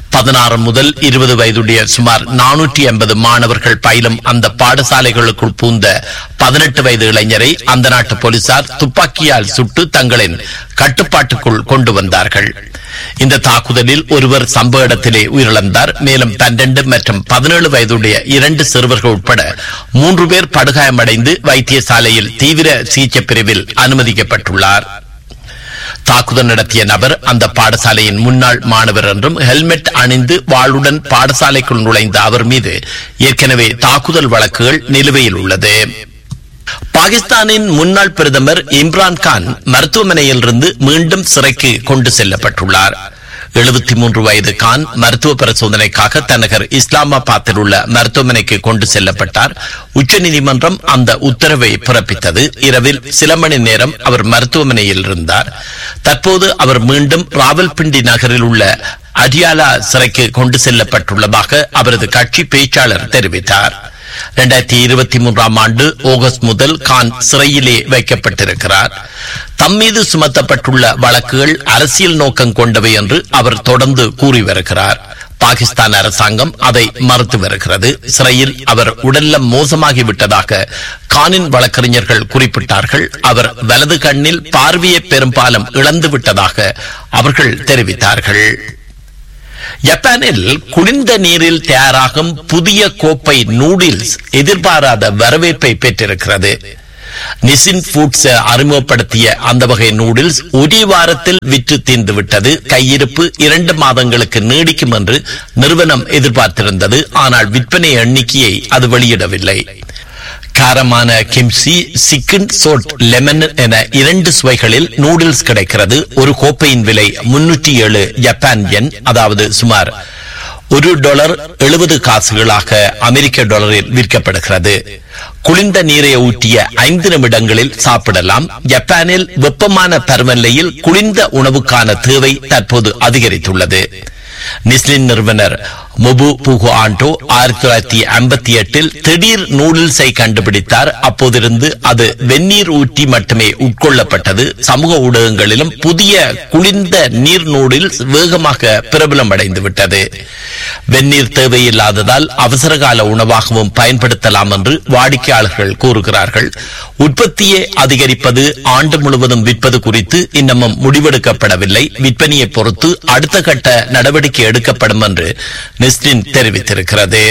பதினாறு முதல் இருபது வயதுடைய சுமார் நானூற்றி ஐம்பது மாணவர்கள் பயிலும் அந்த பாடசாலைகளுக்குள் பூந்த பதினெட்டு வயது இளைஞரை அந்த நாட்டு போலீசார் துப்பாக்கியால் சுட்டு தங்களின் கட்டுப்பாட்டுக்குள் கொண்டு வந்தார்கள் இந்த தாக்குதலில் ஒருவர் சம்பவ இடத்திலே உயிரிழந்தார் மேலும் பன்னெண்டு மற்றும் பதினேழு வயதுடைய இரண்டு சிறுவர்கள் உட்பட மூன்று பேர் படுகாயமடைந்து வைத்தியசாலையில் தீவிர சிகிச்சை பிரிவில் அனுமதிக்கப்பட்டுள்ளார் தாக்குதல் நடத்திய நபர் அந்த பாடசாலையின் முன்னாள் மாணவர் என்றும் ஹெல்மெட் அணிந்து வாளுடன் பாடசாலைக்குள் நுழைந்த அவர் மீது ஏற்கனவே தாக்குதல் வழக்குகள் நிலுவையில் உள்ளது பாகிஸ்தானின் முன்னாள் பிரதமர் இம்ரான் கான் மருத்துவமனையிலிருந்து மீண்டும் சிறைக்கு கொண்டு செல்லப்பட்டுள்ளார் எழுபத்தி மூன்று வயது கான் மருத்துவ பரிசோதனைக்காக தன்னகர் இஸ்லாமாபாத்தில் உள்ள மருத்துவமனைக்கு கொண்டு செல்லப்பட்டார் உச்சநீதிமன்றம் அந்த உத்தரவை பிறப்பித்தது இரவில் சில மணி நேரம் அவர் மருத்துவமனையில் இருந்தார் தற்போது அவர் மீண்டும் ராவல்பிண்டி நகரில் உள்ள அடியாலா சிறைக்கு கொண்டு செல்லப்பட்டுள்ளதாக அவரது கட்சி பேச்சாளர் தெரிவித்தார் இரண்டாயிரத்தி இருபத்தி மூன்றாம் ஆண்டு ஆகஸ்ட் முதல் கான் சிறையிலே வைக்கப்பட்டிருக்கிறார் தம் மீது சுமத்தப்பட்டுள்ள வழக்குகள் அரசியல் நோக்கம் கொண்டவை என்று அவர் தொடர்ந்து கூறி வருகிறார் பாகிஸ்தான் அரசாங்கம் அதை மறுத்து வருகிறது சிறையில் அவர் உடல்லம் மோசமாகிவிட்டதாக கானின் வழக்கறிஞர்கள் குறிப்பிட்டார்கள் அவர் வலது கண்ணில் பார்வையை பெரும்பாலும் இழந்து விட்டதாக அவர்கள் தெரிவித்தார்கள் ஜப்பானில் குளிர்ந்த நீரில் தயாராகும் புதிய கோப்பை நூடில்ஸ் எதிர்பாராத வரவேற்பை பெற்றிருக்கிறது நிசின் ஃபுட்ஸ் அறிமுகப்படுத்திய அந்த வகை நூடில்ஸ் ஒரே வாரத்தில் விற்று தீர்ந்து விட்டது கையிருப்பு இரண்டு மாதங்களுக்கு நீடிக்கும் என்று நிறுவனம் எதிர்பார்த்திருந்தது ஆனால் விற்பனை எண்ணிக்கையை அது வெளியிடவில்லை காரமான கிம்சி சிக்கன் சோட் லெமன் என இரண்டு சுவைகளில் நூடுல்ஸ் கிடைக்கிறது ஒரு கோப்பையின் விலை முன்னூற்றி ஏழு ஜப்பான் என் அதாவது சுமார் ஒரு டாலர் எழுபது காசுகளாக அமெரிக்க டாலரில் விற்கப்படுகிறது குளிர்ந்த நீரை ஊற்றிய ஐந்து நிமிடங்களில் சாப்பிடலாம் ஜப்பானில் வெப்பமான பருவநிலையில் குளிர்ந்த உணவுக்கான தேவை தற்போது அதிகரித்துள்ளது நிஸ்லின் நிறுவனர் மொபு புகு ஆண்டோ ஆயிரத்தி தொள்ளாயிரத்தி ஐம்பத்தி எட்டில் திடீர் நூடுல்ஸை கண்டுபிடித்தார் அப்போதிருந்து அது வெந்நீர் ஊற்றி மட்டுமே உட்கொள்ளப்பட்டது சமூக ஊடகங்களிலும் புதிய குளிர்ந்த நீர் நூடுல்ஸ் வேகமாக பிரபலம் அடைந்து விட்டது வெந்நீர் தேவையில்லாததால் அவசரகால உணவாகவும் பயன்படுத்தலாம் என்று வாடிக்கையாளர்கள் கூறுகிறார்கள் உற்பத்தியை அதிகரிப்பது ஆண்டு முழுவதும் விற்பது குறித்து இன்னமும் முடிவெடுக்கப்படவில்லை விற்பனையை பொறுத்து அடுத்த கட்ட நடவடிக்கை எடுக்கப்படும் என்று நெஸ்டின் தெரிவித்திருக்கிறது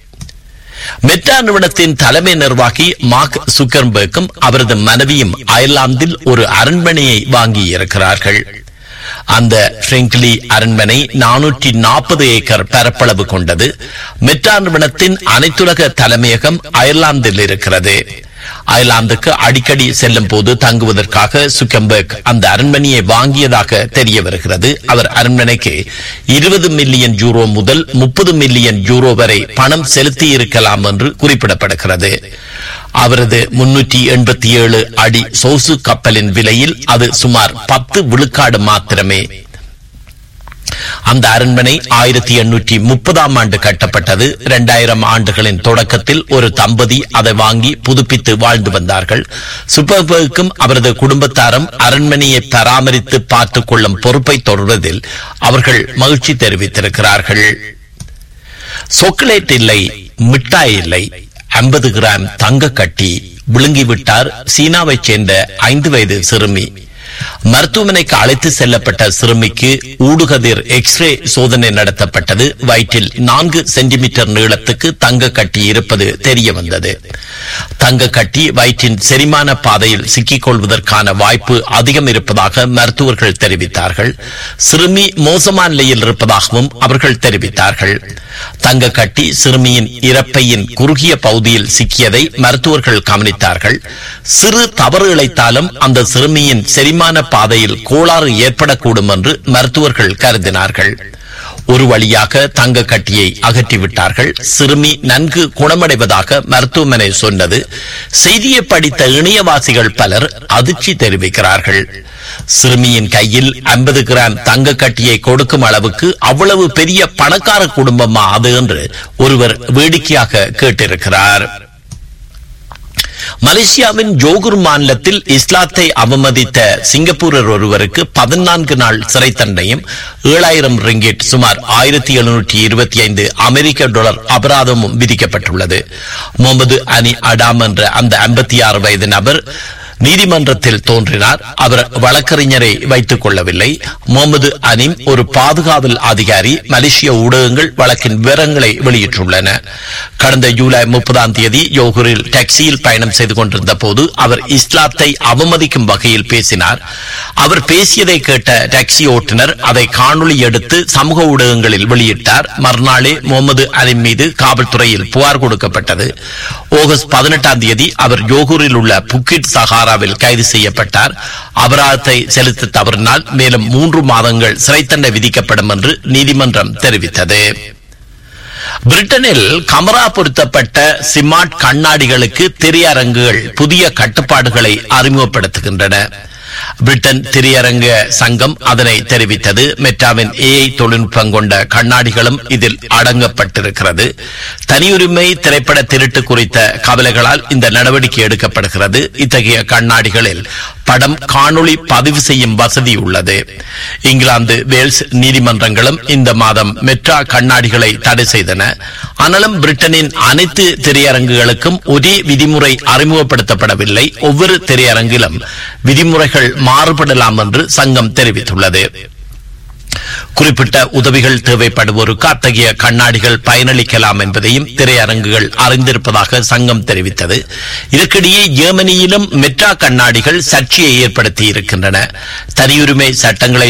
மெட்ரா நிறுவனத்தின் தலைமை நிர்வாகி மார்க் சுக்கர்பர்க்கும் அவரது மனைவியும் அயர்லாந்தில் ஒரு அரண்மனையை வாங்கியிருக்கிறார்கள் அந்த ஷ்ரிங்க்லி அரண்மனை நானூற்றி நாற்பது ஏக்கர் பரப்பளவு கொண்டது மெட்ரா நிறுவனத்தின் அனைத்துலக தலைமையகம் அயர்லாந்தில் இருக்கிறது அயர்லாந்துக்கு அடிக்கடி செல்லும் போது தங்குவதற்காக சுக்கம்பர்க் அந்த அரண்மனையை வாங்கியதாக தெரிய வருகிறது அவர் அரண்மனைக்கு இருபது மில்லியன் யூரோ முதல் முப்பது மில்லியன் யூரோ வரை பணம் செலுத்தி இருக்கலாம் என்று குறிப்பிடப்படுகிறது அவரது முன்னூற்றி எண்பத்தி ஏழு அடி சோசு கப்பலின் விலையில் அது சுமார் பத்து விழுக்காடு மாத்திரமே அந்த அரண்மனை ஆயிரத்தி எண்ணூற்றி முப்பதாம் ஆண்டு கட்டப்பட்டது இரண்டாயிரம் ஆண்டுகளின் தொடக்கத்தில் ஒரு தம்பதி அதை வாங்கி புதுப்பித்து வாழ்ந்து வந்தார்கள் சுப்பர்பர்க்கும் அவரது குடும்பத்தாரும் அரண்மனையை பராமரித்து பார்த்துக் கொள்ளும் பொறுப்பை தொடர்வதில் அவர்கள் மகிழ்ச்சி தெரிவித்திருக்கிறார்கள் சொக்கலேட் இல்லை மிட்டாய் இல்லை ஐம்பது கிராம் தங்க கட்டி விழுங்கிவிட்டார் சீனாவைச் சேர்ந்த ஐந்து வயது சிறுமி மருத்துவமனைக்கு அழைத்து செல்லப்பட்ட சிறுமிக்கு ஊடுகதிர் எக்ஸ்ரே சோதனை நடத்தப்பட்டது வயிற்றில் நான்கு சென்டிமீட்டர் நீளத்துக்கு தங்க கட்டி இருப்பது தெரிய வந்தது தங்க கட்டி வயிற்றின் செரிமான பாதையில் சிக்கிக் கொள்வதற்கான வாய்ப்பு அதிகம் இருப்பதாக மருத்துவர்கள் தெரிவித்தார்கள் சிறுமி மோசமான நிலையில் இருப்பதாகவும் அவர்கள் தெரிவித்தார்கள் தங்க கட்டி சிறுமியின் இறப்பையின் குறுகிய பகுதியில் சிக்கியதை மருத்துவர்கள் கவனித்தார்கள் சிறு தவறு இழைத்தாலும் அந்த சிறுமியின் செரிமான பாதையில் கோளாறு ஏற்படக்கூடும் என்று மருத்துவர்கள் கருதினார்கள் ஒரு வழியாக தங்க கட்டியை அகற்றிவிட்டார்கள் சிறுமி நன்கு குணமடைவதாக மருத்துவமனை சொன்னது செய்தியை படித்த இணையவாசிகள் பலர் அதிர்ச்சி தெரிவிக்கிறார்கள் சிறுமியின் கையில் ஐம்பது கிராம் தங்க கட்டியை கொடுக்கும் அளவுக்கு அவ்வளவு பெரிய பணக்கார குடும்பமா அது என்று ஒருவர் வேடிக்கையாக கேட்டிருக்கிறார் மலேசியாவின் ஜோகுர் மாநிலத்தில் இஸ்லாத்தை அவமதித்த சிங்கப்பூரர் ஒருவருக்கு பதினான்கு நாள் சிறை தண்டனையும் ஏழாயிரம் ரிங்கெட் சுமார் ஆயிரத்தி எழுநூற்றி இருபத்தி ஐந்து அமெரிக்க டாலர் அபராதமும் விதிக்கப்பட்டுள்ளது முகமது அனி அடாம் என்ற அந்த ஐம்பத்தி ஆறு வயது நபர் நீதிமன்றத்தில் தோன்றினார் அவர் வழக்கறிஞரை வைத்துக் கொள்ளவில்லை முகமது அனீம் ஒரு பாதுகாவல் அதிகாரி மலேசிய ஊடகங்கள் வழக்கின் விவரங்களை வெளியிட்டுள்ளன கடந்த ஜூலை முப்பதாம் தேதி யோகூரில் டாக்ஸியில் பயணம் செய்து கொண்டிருந்த போது அவர் இஸ்லாத்தை அவமதிக்கும் வகையில் பேசினார் அவர் பேசியதை கேட்ட டாக்ஸி ஓட்டுநர் அதை காணொளி எடுத்து சமூக ஊடகங்களில் வெளியிட்டார் மறுநாளே முகமது அலீம் மீது காவல்துறையில் புகார் கொடுக்கப்பட்டது ஆகஸ்ட் பதினெட்டாம் தேதி அவர் யோகூரில் உள்ள புக்கிட் சஹாராவில் கைது செய்யப்பட்டார் அபராதத்தை செலுத்த தவறினால் மேலும் மூன்று மாதங்கள் சிறை தண்டனை விதிக்கப்படும் என்று நீதிமன்றம் தெரிவித்தது பிரிட்டனில் கமரா பொருத்தப்பட்ட சிமார்ட் கண்ணாடிகளுக்கு திரையரங்குகள் புதிய கட்டுப்பாடுகளை அறிமுகப்படுத்துகின்றன பிரிட்டன் திரையரங்க சங்கம் அதனை தெரிவித்தது மெட்டாவின் ஏஐ தொழில்நுட்பம் கொண்ட கண்ணாடிகளும் இதில் அடங்கப்பட்டிருக்கிறது தனியுரிமை திரைப்பட திருட்டு குறித்த கவலைகளால் இந்த நடவடிக்கை எடுக்கப்படுகிறது இத்தகைய கண்ணாடிகளில் படம் காணொளி பதிவு செய்யும் வசதி உள்ளது இங்கிலாந்து வேல்ஸ் நீதிமன்றங்களும் இந்த மாதம் மெட்ரா கண்ணாடிகளை தடை செய்தன ஆனாலும் பிரிட்டனின் அனைத்து திரையரங்குகளுக்கும் ஒரே விதிமுறை அறிமுகப்படுத்தப்படவில்லை ஒவ்வொரு திரையரங்கிலும் விதிமுறைகள் மாறுபடலாம் என்று சங்கம் தெரிவித்துள்ளது குறிப்பிட்ட உதவிகள் தேவைப்படுவோருக்கு அத்தகைய கண்ணாடிகள் பயனளிக்கலாம் என்பதையும் திரையரங்குகள் அறிந்திருப்பதாக சங்கம் தெரிவித்தது இதற்கிடையே ஜெர்மனியிலும் மெட்ரா கண்ணாடிகள் சர்ச்சையை ஏற்படுத்தி இருக்கின்றன தனியுரிமை சட்டங்களை